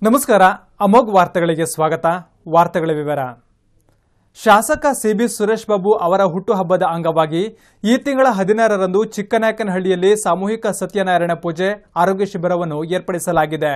ನಮಸ್ಕಾರ ಅಮೋಘ್ ವಾರ್ತೆಗಳಿಗೆ ಸ್ವಾಗತ ವಾರ್ತೆಗಳ ವಿವರ ಶಾಸಕ ಸಿಬಿ ಸುರೇಶ್ ಬಾಬು ಅವರ ಹುಟ್ಟುಹಬ್ಬದ ಅಂಗವಾಗಿ ಈ ತಿಂಗಳ ಹದಿನಾರರಂದು ಚಿಕ್ಕನಾಯಕನಹಳ್ಳಿಯಲ್ಲಿ ಸಾಮೂಹಿಕ ಸತ್ಯನಾರಾಯಣ ಪೂಜೆ ಆರೋಗ್ಯ ಶಿಬಿರವನ್ನು ಏರ್ಪಡಿಸಲಾಗಿದೆ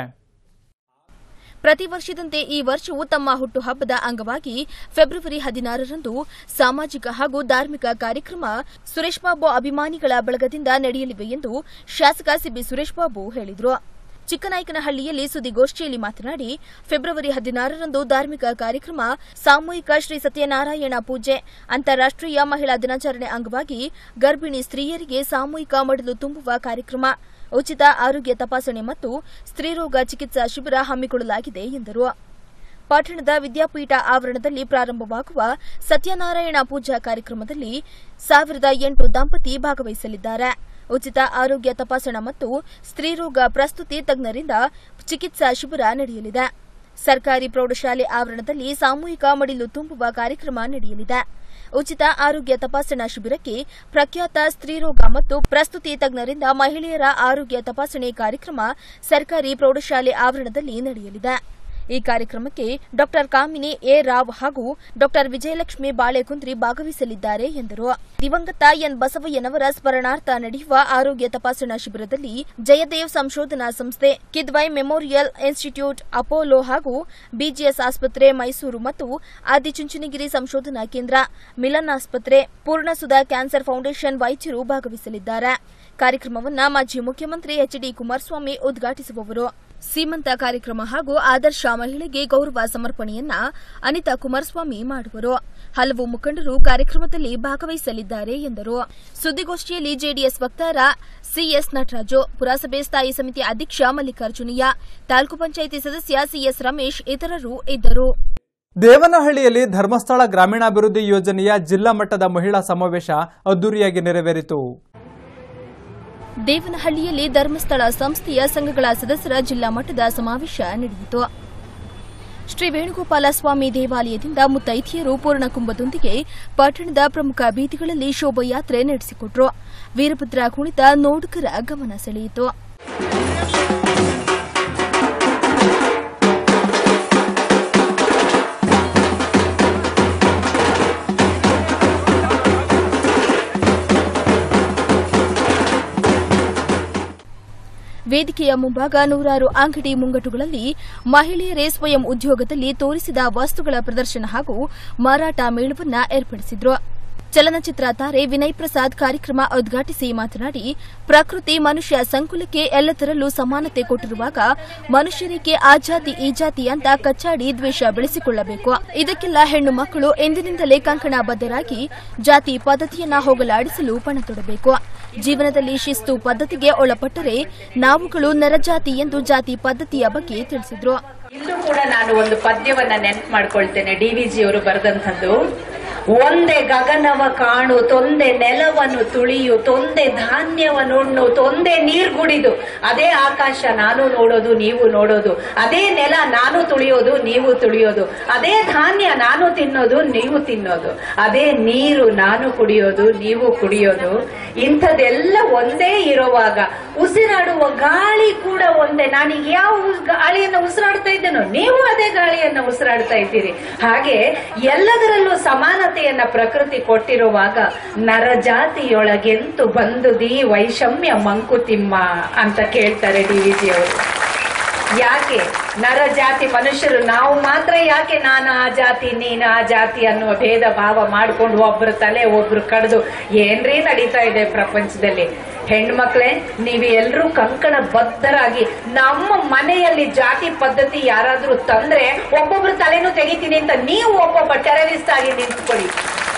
ಪ್ರತಿ ವರ್ಷದಂತೆ ಈ ವರ್ಷವೂ ತಮ್ಮ ಹುಟ್ಟುಹಬ್ಬದ ಅಂಗವಾಗಿ ಫೆಬ್ರವರಿ ಹದಿನಾರರಂದು ಸಾಮಾಜಿಕ ಹಾಗೂ ಧಾರ್ಮಿಕ ಕಾರ್ಯಕ್ರಮ ಸುರೇಶ್ ಬಾಬು ಅಭಿಮಾನಿಗಳ ಬಳಗದಿಂದ ನಡೆಯಲಿವೆ ಎಂದು ಶಾಸಕ ಸಿಬಿ ಸುರೇಶ್ ಬಾಬು ಹೇಳಿದರು ಚಿಕ್ಕನಾಯಕನಹಳ್ಳಿಯಲ್ಲಿ ಸುದ್ದಿಗೋಷ್ಠಿಯಲ್ಲಿ ಮಾತನಾಡಿ ಫೆಬ್ರವರಿ ಹದಿನಾರರಂದು ಧಾರ್ಮಿಕ ಕಾರ್ಯಕ್ರಮ ಸಾಮೂಹಿಕ ಶ್ರೀ ಸತ್ಯನಾರಾಯಣ ಪೂಜೆ ಅಂತಾರಾಷ್ಟೀಯ ಮಹಿಳಾ ದಿನಾಚರಣೆ ಅಂಗವಾಗಿ ಗರ್ಭಿಣಿ ಸ್ತ್ರೀಯರಿಗೆ ಸಾಮೂಹಿಕ ಮಡಿಲು ತುಂಬುವ ಕಾರ್ಯಕ್ರಮ ಉಚಿತ ಆರೋಗ್ಯ ತಪಾಸಣೆ ಮತ್ತು ಸ್ತ್ರೀರೋಗ ಚಿಕಿತ್ಸಾ ಶಿಬಿರ ಹಮ್ಮಿಕೊಳ್ಳಲಾಗಿದೆ ಎಂದರು ಪಟ್ಟಣದ ವಿದ್ಯಾಪೀಠ ಆವರಣದಲ್ಲಿ ಪ್ರಾರಂಭವಾಗುವ ಸತ್ಯನಾರಾಯಣ ಪೂಜಾ ಕಾರ್ಯಕ್ರಮದಲ್ಲಿ ಸಾವಿರದ ಎಂಟು ದಂಪತಿ ಭಾಗವಹಿಸಲಿದ್ದಾರೆ ಉಚಿತ ಆರೋಗ್ಯ ತಪಾಸಣಾ ಮತ್ತು ಸ್ತ್ರೀರೋಗ ಪ್ರಸ್ತುತಿ ತಜ್ಞರಿಂದ ಚಿಕಿತ್ಸಾ ಶಿಬಿರ ನಡೆಯಲಿದೆ ಸರ್ಕಾರಿ ಪ್ರೌಢಶಾಲೆ ಆವರಣದಲ್ಲಿ ಸಾಮೂಹಿಕ ಮಡಿಲು ತುಂಬುವ ಕಾರ್ಯಕ್ರಮ ನಡೆಯಲಿದೆ ಉಚಿತ ಆರೋಗ್ಯ ತಪಾಸಣಾ ಶಿಬಿರಕ್ಕೆ ಪ್ರಖ್ಯಾತ ಸ್ತ್ರೀರೋಗ ಮತ್ತು ಪ್ರಸ್ತುತಿ ತಜ್ಞರಿಂದ ಮಹಿಳೆಯರ ಆರೋಗ್ಯ ತಪಾಸಣೆ ಕಾರ್ಯಕ್ರಮ ಸರ್ಕಾರಿ ಪ್ರೌಢಶಾಲೆ ಆವರಣದಲ್ಲಿ ನಡೆಯಲಿದೆ ಈ ಕಾರ್ಯಕ್ರಮಕ್ಕೆ ಡಾ ಕಾಮಿನಿ ಎ ರಾವ್ ಹಾಗೂ ಡಾ ವಿಜಯಲಕ್ಷ್ಮಿ ಬಾಳೆಕುಂದ್ರಿ ಭಾಗವಹಿಸಲಿದ್ದಾರೆ ಎಂದರು ದಿವಂಗತ ಎನ್ ಬಸವಯ್ಯನವರ ಸ್ಮರಣಾರ್ಥ ನಡೆಯುವ ಆರೋಗ್ಯ ತಪಾಸಣಾ ಶಿಬಿರದಲ್ಲಿ ಜಯದೇವ್ ಸಂಶೋಧನಾ ಸಂಸ್ಥೆ ಕಿದ್ವೈ ಮೆಮೋರಿಯಲ್ ಇನ್ಸ್ಟಿಟ್ಯೂಟ್ ಅಪೋಲೋ ಹಾಗೂ ಬಿಜಿಎಸ್ ಆಸ್ಪತ್ರೆ ಮೈಸೂರು ಮತ್ತು ಆದಿಚುಂಚನಗಿರಿ ಸಂಶೋಧನಾ ಕೇಂದ್ರ ಮಿಲನ್ ಆಸ್ಪತ್ರೆ ಪೂರ್ಣಸುಧಾ ಕ್ಯಾನ್ಸರ್ ಫೌಂಡೇಶನ್ ವೈದ್ಯರು ಭಾಗವಹಿಸಲಿದ್ದಾರೆ ಕಾರ್ಯಕ್ರಮವನ್ನು ಮಾಜಿ ಮುಖ್ಯಮಂತ್ರಿ ಎಚ್ ಡಿ ಕುಮಾರಸ್ವಾಮಿ ಉದ್ಘಾಟಿಸುವವರು ಸೀಮಂತ ಕಾರ್ಯಕ್ರಮ ಹಾಗೂ ಆದರ್ಶ ಮಹಿಳೆಗೆ ಗೌರವ ಸಮರ್ಪಣೆಯನ್ನ ಅನಿತಾ ಕುಮಾರಸ್ವಾಮಿ ಮಾಡುವರು ಹಲವು ಮುಖಂಡರು ಕಾರ್ಯಕ್ರಮದಲ್ಲಿ ಭಾಗವಹಿಸಲಿದ್ದಾರೆ ಎಂದರು ಸುದ್ದಿಗೋಷ್ಠಿಯಲ್ಲಿ ಜೆಡಿಎಸ್ ವಕ್ತಾರ ಸಿಎಸ್ ನಟರಾಜು ಪುರಸಭೆ ಸ್ಥಾಯಿ ಸಮಿತಿ ಅಧ್ಯಕ್ಷ ಮಲ್ಲಿಕಾರ್ಜುನಯ್ಯ ತಾಲೂಕು ಪಂಚಾಯಿತಿ ಸದಸ್ಯ ಸಿಎಸ್ ರಮೇಶ್ ಇತರರು ಇದ್ದರು ದೇವನಹಳ್ಳಿಯಲ್ಲಿ ಧರ್ಮಸ್ಥಳ ಗ್ರಾಮೀಣಾಭಿವೃದ್ಧಿ ಯೋಜನೆಯ ಜಿಲ್ಲಾ ಮಟ್ಟದ ಮಹಿಳಾ ಸಮಾವೇಶ ಅದ್ದೂರಿಯಾಗಿ ನೆರವೇರಿತು ದೇವನಹಳ್ಳಿಯಲ್ಲಿ ಧರ್ಮಸ್ಥಳ ಸಂಸ್ಥೆಯ ಸಂಘಗಳ ಸದಸ್ಯರ ಜಿಲ್ಲಾ ಮಟ್ಟದ ಸಮಾವೇಶ ನಡೆಯಿತು ಶ್ರೀ ವೇಣುಗೋಪಾಲ ಸ್ವಾಮಿ ದೇವಾಲಯದಿಂದ ಮುತ್ತೈದೆಯರು ಪೂರ್ಣಕುಂಭದೊಂದಿಗೆ ಪಟ್ಟಣದ ಪ್ರಮುಖ ಬೀದಿಗಳಲ್ಲಿ ಶೋಭಾಯಾತ್ರೆ ನಡೆಸಿಕೊಟ್ರು ವೀರಭದ್ರ ಕುಣಿತ ನೋಡುಗರ ಗಮನ ಸೆಳೆಯಿತು ವೇದಿಕೆಯ ಮುಂಭಾಗ ನೂರಾರು ಅಂಗಡಿ ಮುಂಗಟ್ಟುಗಳಲ್ಲಿ ಮಹಿಳೆಯರೇ ಸ್ವಯಂ ಉದ್ಯೋಗದಲ್ಲಿ ತೋರಿಸಿದ ವಸ್ತುಗಳ ಪ್ರದರ್ಶನ ಹಾಗೂ ಮಾರಾಟ ಮೇಳವನ್ನ ಏರ್ಪಡಿಸಿದ್ರು ಚಲನಚಿತ್ರ ತಾರೆ ವಿನಯ್ ಪ್ರಸಾದ್ ಕಾರ್ಯಕ್ರಮ ಉದ್ಘಾಟಿಸಿ ಮಾತನಾಡಿ ಪ್ರಕೃತಿ ಮನುಷ್ಯ ಸಂಕುಲಕ್ಕೆ ಎಲ್ಲದರಲ್ಲೂ ಸಮಾನತೆ ಕೊಟ್ಟಿರುವಾಗ ಮನುಷ್ಯರಿಗೆ ಆ ಜಾತಿ ಈ ಜಾತಿ ಅಂತ ಕಚ್ಚಾಡಿ ದ್ವೇಷ ಬೆಳೆಸಿಕೊಳ್ಳಬೇಕು ಇದಕ್ಕೆಲ್ಲ ಹೆಣ್ಣು ಮಕ್ಕಳು ಎಂದಿನಿಂದಲೇ ಕಂಕಣಬದ್ಧರಾಗಿ ಜಾತಿ ಪದ್ಧತಿಯನ್ನ ಹೋಗಲಾಡಿಸಲು ಪಣ ತೊಡಬೇಕು ಜೀವನದಲ್ಲಿ ಶಿಸ್ತು ಪದ್ಧತಿಗೆ ಒಳಪಟ್ಟರೆ ನಾವುಗಳು ನರಜಾತಿ ಎಂದು ಜಾತಿ ಪದ್ಧತಿಯ ಬಗ್ಗೆ ತಿಳಿಸಿದ್ರು ಇಲ್ಲೂ ಕೂಡ ನಾನು ಒಂದು ಪದ್ಯವನ್ನ ನೆನ್ಪು ಮಾಡ್ಕೊಳ್ತೇನೆ ಡಿ ವಿ ಜಿ ಅವರು ಬರೆದಂಥದ್ದು ಒಂದೇ ಗಗನವ ಕಾಣು ತೊಂದೆ ನೆಲವನ್ನು ತುಳಿಯು ತೊಂದೆ ಧಾನ್ಯವನ್ನುಣ್ಣು ತೊಂದೆ ನೀರ್ಗುಡಿದು ಅದೇ ಆಕಾಶ ನಾನು ನೋಡೋದು ನೀವು ನೋಡೋದು ಅದೇ ನೆಲ ನಾನು ತುಳಿಯೋದು ನೀವು ತುಳಿಯೋದು ಅದೇ ಧಾನ್ಯ ನಾನು ತಿನ್ನೋದು ನೀವು ತಿನ್ನೋದು ಅದೇ ನೀರು ನಾನು ಕುಡಿಯೋದು ನೀವು ಕುಡಿಯೋದು ಇಂಥದೆಲ್ಲ ಒಂದೇ ಇರುವಾಗ ಉಸಿರಾಡುವ ಗಾಳಿ ಕೂಡ ಒಂದೇ ನಾನೀಗ ಯಾವ ಉಸ್- ಗಾಳಿಯನ್ನ ಉಸಿರಾಡ್ತಾ ಇದ್ದೇನೋ ನೀವು ಅದೇ ಗಾಳಿಯನ್ನ ಉಸಿರಾಡ್ತಾ ಇದ್ದೀರಿ ಹಾಗೆ ಎಲ್ಲದರಲ್ಲೂ ಸಮಾನತೆಯನ್ನ ಪ್ರಕೃತಿ ಕೊಟ್ಟಿರುವಾಗ ನರಜಾತಿಯೊಳಗೆಂತು ಬಂದುದಿ ವೈಷಮ್ಯ ಮಂಕುತಿಮ್ಮ ಅಂತ ಕೇಳ್ತಾರೆ ಡಿ ವಿ ಜಿ ಅವರು ಯಾಕೆ ನರ ಜಾತಿ ಮನುಷ್ಯರು ನಾವು ಮಾತ್ರ ಯಾಕೆ ನಾನು ಆ ಜಾತಿ ನೀನು ಆ ಜಾತಿ ಅನ್ನುವ ಭೇದ ಭಾವ ಮಾಡ್ಕೊಂಡು ಒಬ್ರು ತಲೆ ಒಬ್ರು ಕಡ್ದು ಏನ್ರೀ ನಡೀತಾ ಇದೆ ಪ್ರಪಂಚದಲ್ಲಿ ಹೆಣ್ಮಕ್ಳೇ ನೀವು ಎಲ್ರೂ ಕಂಕಣ ಬದ್ಧರಾಗಿ ನಮ್ಮ ಮನೆಯಲ್ಲಿ ಜಾತಿ ಪದ್ಧತಿ ಯಾರಾದ್ರೂ ತಂದ್ರೆ ಒಬ್ಬೊಬ್ರು ತಲೆನೂ ತೆಗಿತೀನಿ ಅಂತ ನೀವು ಒಬ್ಬೊಬ್ಬ ಟೆರರಿಸ್ಟ್ ಆಗಿ ನಿಂತ್ಕೊಳ್ಳಿ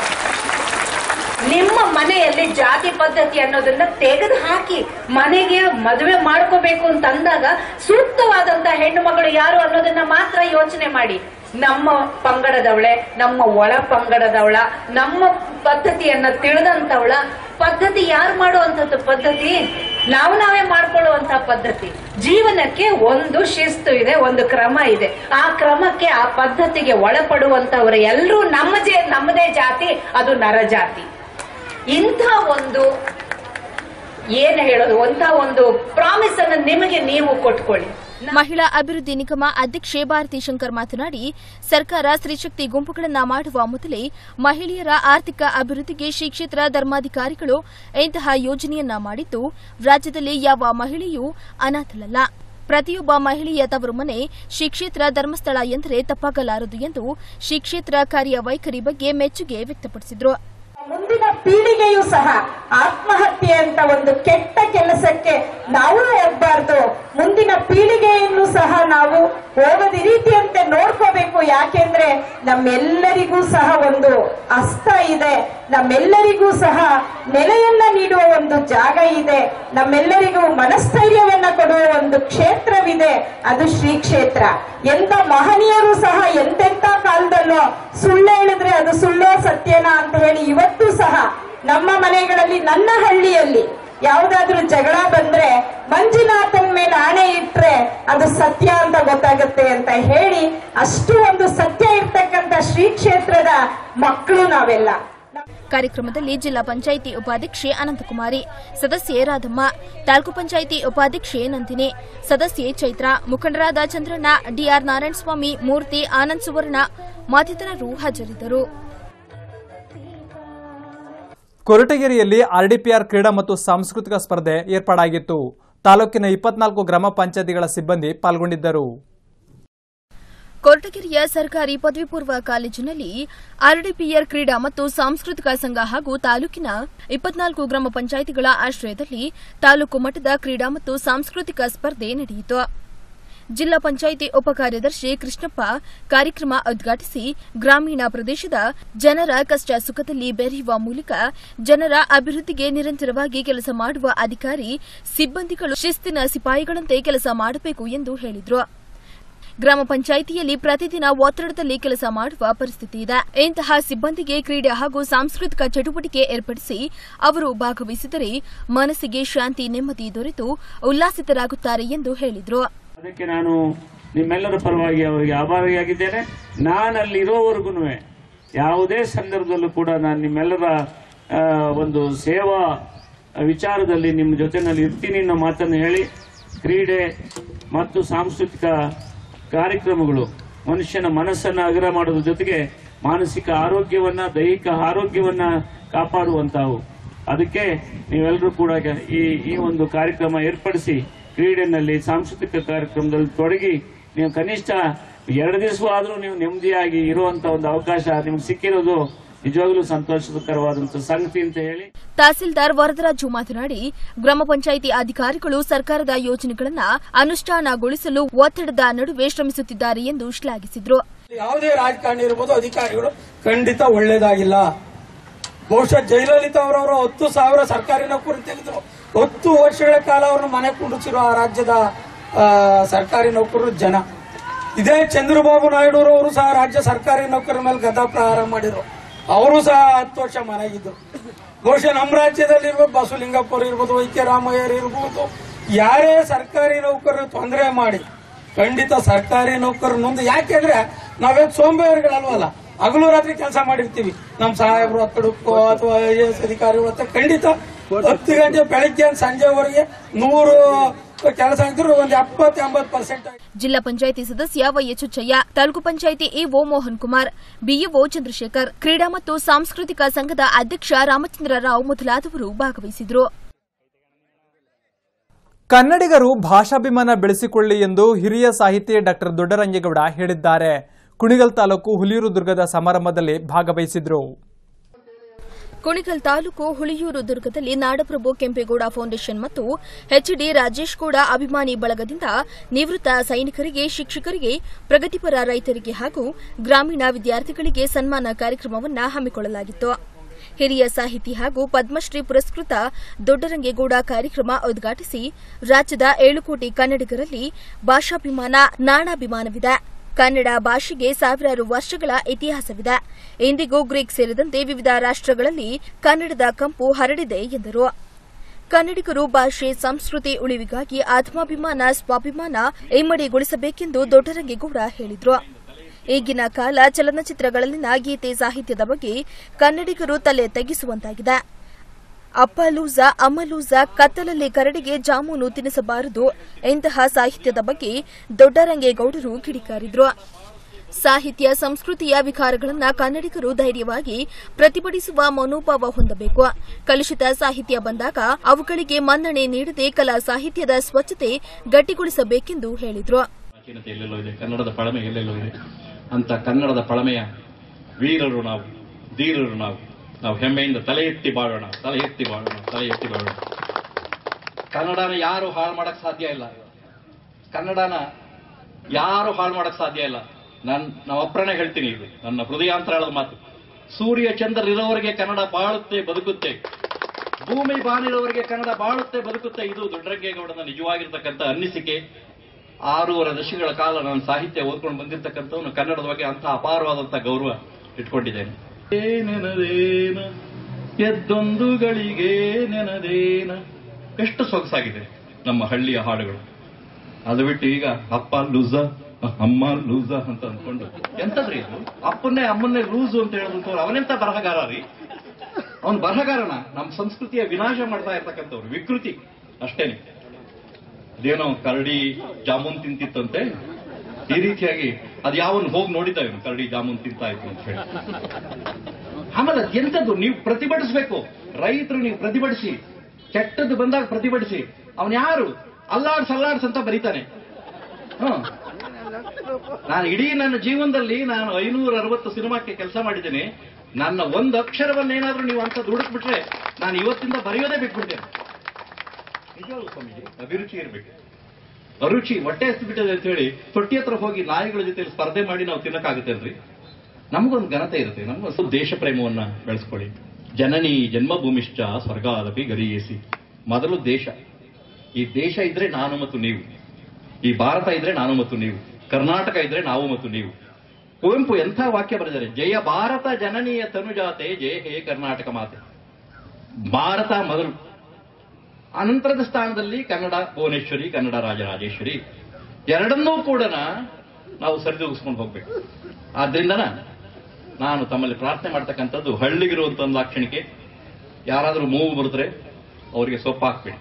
ನಿಮ್ಮ ಮನೆಯಲ್ಲಿ ಜಾತಿ ಪದ್ಧತಿ ಅನ್ನೋದನ್ನ ತೆಗೆದು ಹಾಕಿ ಮನೆಗೆ ಮದುವೆ ಮಾಡ್ಕೋಬೇಕು ಅಂತ ಅಂದಾಗ ಸೂಕ್ತವಾದಂತ ಹೆಣ್ಣು ಮಗಳು ಯಾರು ಅನ್ನೋದನ್ನ ಮಾತ್ರ ಯೋಚನೆ ಮಾಡಿ ನಮ್ಮ ಪಂಗಡದವಳೆ ನಮ್ಮ ಒಳ ಪಂಗಡದವಳ ನಮ್ಮ ಪದ್ಧತಿಯನ್ನ ತಿಳಿದಂತವಳ ಪದ್ಧತಿ ಯಾರು ಮಾಡುವಂತದ್ದು ಪದ್ಧತಿ ನಾವು ನಾವೇ ಮಾಡ್ಕೊಳ್ಳುವಂತ ಪದ್ಧತಿ ಜೀವನಕ್ಕೆ ಒಂದು ಶಿಸ್ತು ಇದೆ ಒಂದು ಕ್ರಮ ಇದೆ ಆ ಕ್ರಮಕ್ಕೆ ಆ ಪದ್ಧತಿಗೆ ಒಳಪಡುವಂತವ್ರು ಎಲ್ಲರೂ ನಮ್ಮ ಜೇ ನಮ್ಮದೇ ಜಾತಿ ಅದು ನರಜಾತಿ ಇಂಥ ಒಂದು ಏನು ಹೇಳೋದು ಅಂತ ಒಂದು ಪ್ರಾಮಿಸ್ ಅನ್ನು ನಿಮಗೆ ನೀವು ಕೊಟ್ಕೊಳ್ಳಿ ಮಹಿಳಾ ಅಭಿವೃದ್ಧಿ ನಿಗಮ ಅಧ್ಯಕ್ಷೆ ಭಾರತಿ ಶಂಕರ್ ಮಾತನಾಡಿ ಸರ್ಕಾರ ಸ್ತ್ರೀಶಕ್ತಿ ಗುಂಪುಗಳನ್ನ ಮಾಡುವ ಮೊದಲೇ ಮಹಿಳೆಯರ ಆರ್ಥಿಕ ಅಭಿವೃದ್ಧಿಗೆ ಶ್ರೀ ಕ್ಷೇತ್ರ ಧರ್ಮಾಧಿಕಾರಿಗಳು ಇಂತಹ ಯೋಜನೆಯನ್ನ ಮಾಡಿದ್ದು ರಾಜ್ಯದಲ್ಲಿ ಯಾವ ಮಹಿಳೆಯೂ ಅನಾಥಲಲ್ಲ ಪ್ರತಿಯೊಬ್ಬ ಮಹಿಳೆಯ ತವರು ಮನೆ ಶ್ರೀ ಕ್ಷೇತ್ರ ಧರ್ಮಸ್ಥಳ ಎಂದರೆ ತಪ್ಪಾಗಲಾರದು ಎಂದು ಶ್ರೀ ಕ್ಷೇತ್ರ ಕಾರ್ಯವೈಖರಿ ಬಗ್ಗೆ ಮೆಚ್ಚುಗೆ ವ್ಯಕ್ತಪಡಿಸಿದರು ಮುಂದಿನ ಪೀಳಿಗೆಯೂ ಸಹ ಆತ್ಮಹತ್ಯೆ ಅಂತ ಒಂದು ಕೆಟ್ಟ ಕೆಲಸಕ್ಕೆ ನಾವು ಹೋಗ್ಬಾರ್ದು ಮುಂದಿನ ಪೀಳಿಗೆಯನ್ನು ಸಹ ನಾವು ಹೋಗದ ರೀತಿಯಂತೆ ನೋಡ್ಕೋಬೇಕು ಯಾಕೆಂದ್ರೆ ನಮ್ಮೆಲ್ಲರಿಗೂ ಸಹ ಒಂದು ಅಸ್ತ ಇದೆ ನಮ್ಮೆಲ್ಲರಿಗೂ ಸಹ ನೆಲೆಯನ್ನ ನೀಡುವ ಒಂದು ಜಾಗ ಇದೆ ನಮ್ಮೆಲ್ಲರಿಗೂ ಮನಸ್ಥೈರ್ಯವನ್ನ ಕೊಡುವ ಒಂದು ಕ್ಷೇತ್ರವಿದೆ ಅದು ಶ್ರೀ ಕ್ಷೇತ್ರ ಎಂತ ಮಹನೀಯರು ಸಹ ಎಂತೆಂತ ಕಾಲದಲ್ಲೋ ಸುಳ್ಳು ಹೇಳಿದ್ರೆ ಅದು ಸುಳ್ಳೋ ಸತ್ಯನಾ ಅಂತ ಹೇಳಿ ಇವತ್ತು ಸಹ ನಮ್ಮ ಮನೆಗಳಲ್ಲಿ ನನ್ನ ಹಳ್ಳಿಯಲ್ಲಿ ಯಾವುದಾದ್ರೂ ಜಗಳ ಬಂದ್ರೆ ಮಂಜುನಾಥನ್ ಮೇಲೆ ಆಣೆ ಇಟ್ರೆ ಅದು ಸತ್ಯ ಅಂತ ಗೊತ್ತಾಗುತ್ತೆ ಅಂತ ಹೇಳಿ ಅಷ್ಟು ಒಂದು ಸತ್ಯ ಇರ್ತಕ್ಕಂಥ ಶ್ರೀ ಕ್ಷೇತ್ರದ ಮಕ್ಕಳು ನಾವೆಲ್ಲ ಕಾರ್ಯಕ್ರಮದಲ್ಲಿ ಜಿಲ್ಲಾ ಪಂಚಾಯಿತಿ ಉಪಾಧ್ಯಕ್ಷೆ ಅನಂತಕುಮಾರಿ ಸದಸ್ಯೆ ರಾಧಮ್ಮ ತಾಲೂಕು ಪಂಚಾಯಿತಿ ಉಪಾಧ್ಯಕ್ಷೆ ನಂದಿನಿ ಸದಸ್ಯೆ ಚೈತ್ರ ಮುಖಂಡರಾದ ಚಂದ್ರಣ್ಣ ಡಿಆರ್ ನಾರಾಯಣಸ್ವಾಮಿ ಮೂರ್ತಿ ಆನಂದ್ ಸುವರ್ಣ ಮತ್ತಿತರರು ಹಾಜರಿದ್ದರು ಕೊರಟಗೆರೆಯಲ್ಲಿ ಆರ್ಡಿಪಿಆರ್ ಕ್ರೀಡಾ ಮತ್ತು ಸಾಂಸ್ಕೃತಿಕ ಸ್ಪರ್ಧೆ ಏರ್ಪಾಡಾಗಿತ್ತು ತಾಲೂಕಿನ ಇಪ್ಪತ್ನಾಲ್ಕು ಗ್ರಾಮ ಪಂಚಾಯತಿಗಳ ಸಿಬ್ಬಂದಿ ಪಾಲ್ಗೊಂಡಿದ್ದರು ಕೊರಟಗೆರೆಯ ಸರ್ಕಾರಿ ಪದವಿ ಪೂರ್ವ ಕಾಲೇಜಿನಲ್ಲಿ ಆರ್ಡಿಪಿಆರ್ ಕ್ರೀಡಾ ಮತ್ತು ಸಾಂಸ್ಕೃತಿಕ ಸಂಘ ಹಾಗೂ ತಾಲೂಕಿನ ಇಪ್ಪತ್ನಾಲ್ಕು ಗ್ರಾಮ ಪಂಚಾಯಿತಿಗಳ ಆಶ್ರಯದಲ್ಲಿ ತಾಲೂಕು ಮಟ್ಟದ ಕ್ರೀಡಾ ಮತ್ತು ಸಾಂಸ್ಕೃತಿಕ ಸ್ಪರ್ಧೆ ನಡೆಯಿತು ಜಿಲ್ಲಾ ಪಂಚಾಯಿತಿ ಉಪಕಾರ್ಯದರ್ಶಿ ಕೃಷ್ಣಪ್ಪ ಕಾರ್ಯಕ್ರಮ ಉದ್ಘಾಟಿಸಿ ಗ್ರಾಮೀಣ ಪ್ರದೇಶದ ಜನರ ಕಷ್ಟ ಸುಖದಲ್ಲಿ ಬೆರೆಯುವ ಮೂಲಕ ಜನರ ಅಭಿವೃದ್ಧಿಗೆ ನಿರಂತರವಾಗಿ ಕೆಲಸ ಮಾಡುವ ಅಧಿಕಾರಿ ಸಿಬ್ಬಂದಿಗಳು ಶಿಸ್ತಿನ ಸಿಪಾಯಿಗಳಂತೆ ಕೆಲಸ ಮಾಡಬೇಕು ಎಂದು ಹೇಳಿದರು ಗ್ರಾಮ ಪಂಚಾಯಿತಿಯಲ್ಲಿ ಪ್ರತಿದಿನ ಒತ್ತಡದಲ್ಲಿ ಕೆಲಸ ಮಾಡುವ ಪರಿಸ್ಥಿತಿ ಇದೆ ಇಂತಹ ಸಿಬ್ಬಂದಿಗೆ ಕ್ರೀಡೆ ಹಾಗೂ ಸಾಂಸ್ಕೃತಿಕ ಚಟುವಟಿಕೆ ಏರ್ಪಡಿಸಿ ಅವರು ಭಾಗವಹಿಸಿದರೆ ಮನಸ್ಸಿಗೆ ಶಾಂತಿ ನೆಮ್ಮದಿ ದೊರೆತು ಉಲ್ಲಾಸಿತರಾಗುತ್ತಾರೆ ಎಂದು ಹೇಳಿದರು ಅದಕ್ಕೆ ನಾನು ನಿಮ್ಮೆಲ್ಲರ ಪರವಾಗಿ ಅವರಿಗೆ ಆಭಾರಿಯಾಗಿದ್ದೇನೆ ನಾನು ಅಲ್ಲಿ ಇರೋವರೆಗೂ ಯಾವುದೇ ಸಂದರ್ಭದಲ್ಲೂ ಕೂಡ ನಾನು ನಿಮ್ಮೆಲ್ಲರ ಆ, ಒಂದು ಸೇವಾ ವಿಚಾರದಲ್ಲಿ ನಿಮ್ಮ ಜೊತೆನಲ್ಲಿ ಇರ್ತೀನಿ ಅನ್ನೋ ಮಾತನ್ನು ಹೇಳಿ ಕ್ರೀಡೆ ಮತ್ತು ಸಾಂಸ್ಕೃತಿಕ ಕಾರ್ಯಕ್ರಮಗಳು ಮನುಷ್ಯನ ಮನಸ್ಸನ್ನು ಅಗರ ಮಾಡೋದ್ರ ಜೊತೆಗೆ ಮಾನಸಿಕ ಆರೋಗ್ಯವನ್ನ ದೈಹಿಕ ಆರೋಗ್ಯವನ್ನ ಕಾಪಾಡುವಂತಾವು ಅದಕ್ಕೆ ನೀವೆಲ್ಲರೂ ಕೂಡ ಈ ಈ ಒಂದು ಕಾರ್ಯಕ್ರಮ ಏರ್ಪಡಿಸಿ ಕ್ರೀಡೆನಲ್ಲಿ ಸಾಂಸ್ಕೃತಿಕ ಕಾರ್ಯಕ್ರಮದಲ್ಲಿ ತೊಡಗಿ ನೀವು ಕನಿಷ್ಠ ಎರಡು ದಿವಸವಾದರೂ ನೀವು ನೆಮ್ಮದಿಯಾಗಿ ಇರುವಂತ ಒಂದು ಅವಕಾಶ ನಿಮ್ಗೆ ಸಿಕ್ಕಿರೋದು ನಿಜವಾಗ್ಲೂ ಸಂತೋಷಕರವಾದಂತ ಸಂಗತಿ ಅಂತ ಹೇಳಿ ತಹಸೀಲ್ದಾರ್ ವರದರಾಜು ಮಾತನಾಡಿ ಗ್ರಾಮ ಪಂಚಾಯಿತಿ ಅಧಿಕಾರಿಗಳು ಸರ್ಕಾರದ ಯೋಜನೆಗಳನ್ನ ಅನುಷ್ಠಾನಗೊಳಿಸಲು ಒತ್ತಡದ ನಡುವೆ ಶ್ರಮಿಸುತ್ತಿದ್ದಾರೆ ಎಂದು ಶ್ಲಾಘಿಸಿದರು ಯಾವುದೇ ರಾಜಕಾರಣಿ ಇರ್ಬೋದು ಅಧಿಕಾರಿಗಳು ಖಂಡಿತ ಒಳ್ಳೇದಾಗಿಲ್ಲ ಬಹುಶಃ ಜಯಲಲಿತಾ ಅವರವರು ಹತ್ತು ಸಾವಿರ ಸರ್ಕಾರಿ ನೌಕರರು ತೆಗೆದ್ರು ಹತ್ತು ವರ್ಷಗಳ ಕಾಲ ಅವ್ರನ್ನ ಮನೆ ಕುಂಡಿಸಿರೋ ಆ ರಾಜ್ಯದ ಆ, ಸರ್ಕಾರಿ ನೌಕರರು ಜನ ಇದೇ ಚಂದ್ರಬಾಬು ನಾಯ್ಡು ಅವರು ಸಹ ರಾಜ್ಯ ಸರ್ಕಾರಿ ನೌಕರರ ಮೇಲೆ ಗದಾ ಪ್ರಹಾರ ಮಾಡಿದ್ರು ಅವರು ಸಹ ಹತ್ತು ವರ್ಷ ಮನೆಗಿದ್ರು ಬಹುಶಃ ನಮ್ಮ ರಾಜ್ಯದಲ್ಲಿ ಇರ್ಬೋದು ಬಸವಲಿಂಗಪ್ಪರು ಇರ್ಬೋದು ವೈ ಕೆ ರಾಮಯ್ಯರು ಇರ್ಬೋದು ಯಾರೇ ಸರ್ಕಾರಿ ನೌಕರರು ತೊಂದರೆ ಮಾಡಿ ಖಂಡಿತ ಸರ್ಕಾರಿ ನೌಕರರು ನೊಂದು ಯಾಕೆಂದ್ರೆ ನಾವೇ ಸೋಂಬೇರಿಗಳಲ್ವಲ್ಲ ಹಗಲು ರಾತ್ರಿ ಕೆಲಸ ಮಾಡಿರ್ತೀವಿ ನಮ್ಮ ಸಾಹೇಬರು ಒತ್ತಡಕ್ಕೋ ಅಥವಾ ಐ ಎಸ್ ಅಧಿಕಾರಿಗಳು ಅಂತ ಖಂಡಿತ ಹತ್ತು ಗಂಟೆ ಬೆಳಿಗ್ಗೆ ಸಂಜೆವರೆಗೆ ನೂರು ಕೆಲಸ ಇದ್ರು ಒಂದು ಎಪ್ಪತ್ತು ಎಂಬತ್ತು ಪರ್ಸೆಂಟ್ ಜಿಲ್ಲಾ ಪಂಚಾಯಿತಿ ಸದಸ್ಯ ವೈಎಚ್ ಹುಚ್ಚಯ್ಯ ತಾಲೂಕು ಪಂಚಾಯಿತಿ ಇಒ ಮೋಹನ್ ಕುಮಾರ್ ಬಿಇಒ ಚಂದ್ರಶೇಖರ್ ಕ್ರೀಡಾ ಮತ್ತು ಸಾಂಸ್ಕೃತಿಕ ಸಂಘದ ಅಧ್ಯಕ್ಷ ರಾಮಚಂದ್ರ ರಾವ್ ಮೊದಲಾದವರು ಭಾಗವಹಿಸಿದರು ಕನ್ನಡಿಗರು ಭಾಷಾಭಿಮಾನ ಬೆಳೆಸಿಕೊಳ್ಳಿ ಎಂದು ಹಿರಿಯ ಸಾಹಿತಿ ಡಾಕ್ಟರ್ ದೊಡ್ಡರಂಗೇಗೌಡ ಹೇಳಿದ್ದಾರೆ ಕುಣಿಗಲ್ ತಾಲೂಕು ಹುಲಿಯೂರು ದುರ್ಗದ ಸಮಾರಂಭದಲ್ಲಿ ಭಾಗವಹಿಸಿದ್ರು ಕುಣಿಗಲ್ ತಾಲೂಕು ಹುಳಿಯೂರು ದುರ್ಗದಲ್ಲಿ ನಾಡಪ್ರಭು ಕೆಂಪೇಗೌಡ ಫೌಂಡೇಶನ್ ಮತ್ತು ಎಚ್ಡಿ ರಾಜೇಶ್ ಗೌಡ ಅಭಿಮಾನಿ ಬಳಗದಿಂದ ನಿವೃತ್ತ ಸೈನಿಕರಿಗೆ ಶಿಕ್ಷಕರಿಗೆ ಪ್ರಗತಿಪರ ರೈತರಿಗೆ ಹಾಗೂ ಗ್ರಾಮೀಣ ವಿದ್ಯಾರ್ಥಿಗಳಿಗೆ ಸನ್ಮಾನ ಕಾರ್ಯಕ್ರಮವನ್ನು ಹಮ್ಮಿಕೊಳ್ಳಲಾಗಿತ್ತು ಹಿರಿಯ ಸಾಹಿತಿ ಹಾಗೂ ಪದ್ಮಶ್ರೀ ಪುರಸ್ಕೃತ ದೊಡ್ಡರಂಗೇಗೌಡ ಕಾರ್ಯಕ್ರಮ ಉದ್ಘಾಟಿಸಿ ರಾಜ್ಯದ ಏಳು ಕೋಟಿ ಕನ್ನಡಿಗರಲ್ಲಿ ಭಾಷಾಭಿಮಾನ ನಾಡಾಭಿಮಾನವಿದೆ ಕನ್ನಡ ಭಾಷೆಗೆ ಸಾವಿರಾರು ವರ್ಷಗಳ ಇತಿಹಾಸವಿದೆ ಇಂದಿಗೂ ಗ್ರೀಕ್ ಸೇರಿದಂತೆ ವಿವಿಧ ರಾಷ್ಟ್ರಗಳಲ್ಲಿ ಕನ್ನಡದ ಕಂಪು ಹರಡಿದೆ ಎಂದರು ಕನ್ನಡಿಗರು ಭಾಷೆ ಸಂಸ್ಕೃತಿ ಉಳಿವಿಗಾಗಿ ಆತ್ಮಾಭಿಮಾನ ಸ್ವಾಭಿಮಾನ ಇಮ್ಮಡಿಗೊಳಿಸಬೇಕೆಂದು ದೊಡ್ಡರಂಗೇಗೌಡ ಹೇಳಿದರು ಈಗಿನ ಕಾಲ ಚಲನಚಿತ್ರಗಳಲ್ಲಿನ ಗೀತೆ ಸಾಹಿತ್ಯದ ಬಗ್ಗೆ ಕನ್ನಡಿಗರು ತಲೆ ತಗ್ಗಿಸುವಂತಾಗಿದೆ ಅಪ್ಪ ಲೂಸ ಅಮ್ಮ ಲೂಸ ಕತ್ತಲಲ್ಲಿ ಕರಡಿಗೆ ಜಾಮೂನು ತಿನ್ನಿಸಬಾರದು ಇಂತಹ ಸಾಹಿತ್ಯದ ಬಗ್ಗೆ ದೊಡ್ಡರಂಗೇಗೌಡರು ಕಿಡಿಕಾರಿದ್ರು ಸಾಹಿತ್ಯ ಸಂಸ್ಕೃತಿಯ ವಿಕಾರಗಳನ್ನ ಕನ್ನಡಿಗರು ಧೈರ್ಯವಾಗಿ ಪ್ರತಿಭಟಿಸುವ ಮನೋಭಾವ ಹೊಂದಬೇಕು ಕಲುಷಿತ ಸಾಹಿತ್ಯ ಬಂದಾಗ ಅವುಗಳಿಗೆ ಮನ್ನಣೆ ನೀಡದೆ ಕಲಾ ಸಾಹಿತ್ಯದ ಸ್ವಚ್ಛತೆ ಗಟ್ಟಿಗೊಳಿಸಬೇಕೆಂದು ಹೇಳಿದ್ರು ಪ್ರಾಚೀನತೆ ಎಲ್ಲೆಲ್ಲೋ ಇದೆ ಕನ್ನಡದ ಪಳಮೆ ಎಲ್ಲೆಲ್ಲೋ ಇದೆ ಅಂತ ಕನ್ನಡದ ಪಳಮೆಯ ವೀರರು ನಾವು ಧೀರರು ನಾವು ನಾವು ಹೆಮ್ಮೆಯಿಂದ ತಲೆ ಎತ್ತಿ ಬಾಳೋಣ ತಲೆ ಎತ್ತಿ ಬಾಳೋಣ ತಲೆ ಎತ್ತಿ ಬಾಳೋಣ ಕನ್ನಡನ ಯಾರು ಹಾಳು ಮಾಡಕ್ ಸಾಧ್ಯ ಇಲ್ಲ ಕನ್ನಡನ ಯಾರು ಹಾಳು ಮಾಡಕ್ ಸಾಧ್ಯ ಇಲ್ಲ ನನ್ ನಾವು ಅಪ್ರಣ ಹೇಳ್ತೀನಿ ಇದು ನನ್ನ ಹೃದಯಾಂತರಾಳದ ಮಾತು ಸೂರ್ಯ ಚಂದ್ರ ಇರೋವರೆಗೆ ಕನ್ನಡ ಬಾಳುತ್ತೆ ಬದುಕುತ್ತೆ ಭೂಮಿ ಬಾನಿರೋವರೆಗೆ ಕನ್ನಡ ಬಾಳುತ್ತೆ ಬದುಕುತ್ತೆ ಇದು ದೊಡ್ಡರಂಗೇಗೌಡನ ನಿಜವಾಗಿರ್ತಕ್ಕಂಥ ಅನ್ನಿಸಿಕೆ ಆರೂವರೆ ದಶಕಗಳ ಕಾಲ ನಾನು ಸಾಹಿತ್ಯ ಓದ್ಕೊಂಡು ಬಂದಿರತಕ್ಕಂಥವನು ಕನ್ನಡದ ಬಗ್ಗೆ ಅಂತ ಅಪಾರವಾದಂತ ಗೌರವ ಇಟ್ಕೊಂಡಿದ್ದೇನೆ ಏ ನೆನದೇನ ಎದ್ದೊಂದು ಗಳಿಗೆ ನೆನದೇನ ಎಷ್ಟು ಸೊಗಸಾಗಿದೆ ನಮ್ಮ ಹಳ್ಳಿಯ ಹಾಡುಗಳು ಅದು ಬಿಟ್ಟು ಈಗ ಅಪ್ಪ ಲೂಸ ಅಮ್ಮ ಲೂಸ ಅಂತ ಅಂದ್ಕೊಂಡು ಎಂತದ್ರಿ ಇದು ಅಪ್ಪನ್ನೇ ಅಮ್ಮನ್ನೇ ಲೂಸು ಅಂತ ಹೇಳಿದಂತವ್ರು ಅವನೆಂತ ಬರಹಗಾರ ರೀ ಅವನು ಬರಹಗಾರನ ನಮ್ಮ ಸಂಸ್ಕೃತಿಯ ವಿನಾಶ ಮಾಡ್ತಾ ಇರ್ತಕ್ಕಂಥವ್ರು ವಿಕೃತಿ ಅಷ್ಟೇನೆ ಅದೇನೋ ಕರಡಿ ಜಾಮೂನ್ ತಿಂತಿತ್ತಂತೆ ಈ ರೀತಿಯಾಗಿ ಅದ್ ಯಾವನ್ ಹೋಗಿ ನೋಡಿದ್ದ ಇವನು ಕರಡಿ ಜಾಮೂನ್ ತಿಂತಾ ಇತ್ತು ಅಂತ ಹೇಳಿ ಆಮೇಲೆ ಅದ್ ಎಂತದ್ದು ನೀವು ಪ್ರತಿಭಟಿಸ್ಬೇಕು ರೈತರು ನೀವು ಪ್ರತಿಭಟಿಸಿ ಕೆಟ್ಟದ್ದು ಬಂದಾಗ ಪ್ರತಿಭಟಿಸಿ ಅವನ್ ಯಾರು ಅಲ್ಲಾಡ್ಸ್ ಅಲ್ಲಾಡ್ಸ್ ಅಂತ ಬರೀತಾನೆ ಹ್ಮ್ ನಾನು ಇಡೀ ನನ್ನ ಜೀವನದಲ್ಲಿ ನಾನು ಐನೂರ ಅರವತ್ತು ಸಿನಿಮಾಕ್ಕೆ ಕೆಲಸ ಮಾಡಿದ್ದೇನೆ ನನ್ನ ಒಂದು ಅಕ್ಷರವನ್ನೇನಾದ್ರೂ ನೀವು ಅಂತ ದುಡುಕ್ಬಿಟ್ರೆ ನಾನು ಇವತ್ತಿಂದ ಬರೆಯೋದೇ ಬಿಟ್ಬಿಡ್ತೇನೆ ನಿಜವಾಗ್ಲೂ ಸ್ವಾಮೀಜಿ ಅಭಿರುಚಿ ಇರಬೇಕು ಅರುಚಿ ಹೊಟ್ಟೆ ಬಿಟ್ಟಿದೆ ಅಂತ ಹೇಳಿ ತೊಟ್ಟಿ ಹತ್ರ ಹೋಗಿ ನಾಯಿಗಳ ಜೊತೆ ಸ್ಪರ್ಧೆ ಮಾಡಿ ನಾವು ತಿನ್ನಕ್ಕಾಗುತ್ತೇನ್ರಿ ನಮಗೊಂದು ಘನತೆ ಇರುತ್ತೆ ನಮಗೊಂದು ದೇಶ ಪ್ರೇಮವನ್ನ ಬೆಳೆಸ್ಕೊಳ್ಳಿ ಜನನಿ ಜನ್ಮಭೂಮಿಶ್ಚ ಸ್ವರ್ಗಾದಪಿ ಗರಿಯೇಸಿ ಮೊದಲು ದೇಶ ಈ ದೇಶ ಇದ್ರೆ ನಾನು ಮತ್ತು ನೀವು ಈ ಭಾರತ ಇದ್ರೆ ನಾನು ಮತ್ತು ನೀವು ಕರ್ನಾಟಕ ಇದ್ರೆ ನಾವು ಮತ್ತು ನೀವು ಕುವೆಂಪು ಎಂಥ ವಾಕ್ಯ ಬರೆದಿದ್ದಾರೆ ಜಯ ಭಾರತ ಜನನೀಯ ತನುಜಾತೆ ಜಯ ಹೇ ಕರ್ನಾಟಕ ಮಾತೆ ಭಾರತ ಮೊದಲು ಅನಂತರದ ಸ್ಥಾನದಲ್ಲಿ ಕನ್ನಡ ಭುವನೇಶ್ವರಿ ಕನ್ನಡ ರಾಜರಾಜೇಶ್ವರಿ ಎರಡನ್ನೂ ಕೂಡ ನಾವು ಸರಿದೂಗಿಸ್ಕೊಂಡು ಹೋಗ್ಬೇಕು ಆದ್ರಿಂದನ ನಾನು ತಮ್ಮಲ್ಲಿ ಪ್ರಾರ್ಥನೆ ಮಾಡ್ತಕ್ಕಂಥದ್ದು ಹಳ್ಳಿಗಿರುವಂತ ಒಂದು ಲಾಕ್ಷಣಿಕೆ ಯಾರಾದರೂ ಮೂಗು ಬರೆದ್ರೆ ಅವರಿಗೆ ಸೊಪ್ಪು ಹಾಕ್ಬೇಡಿ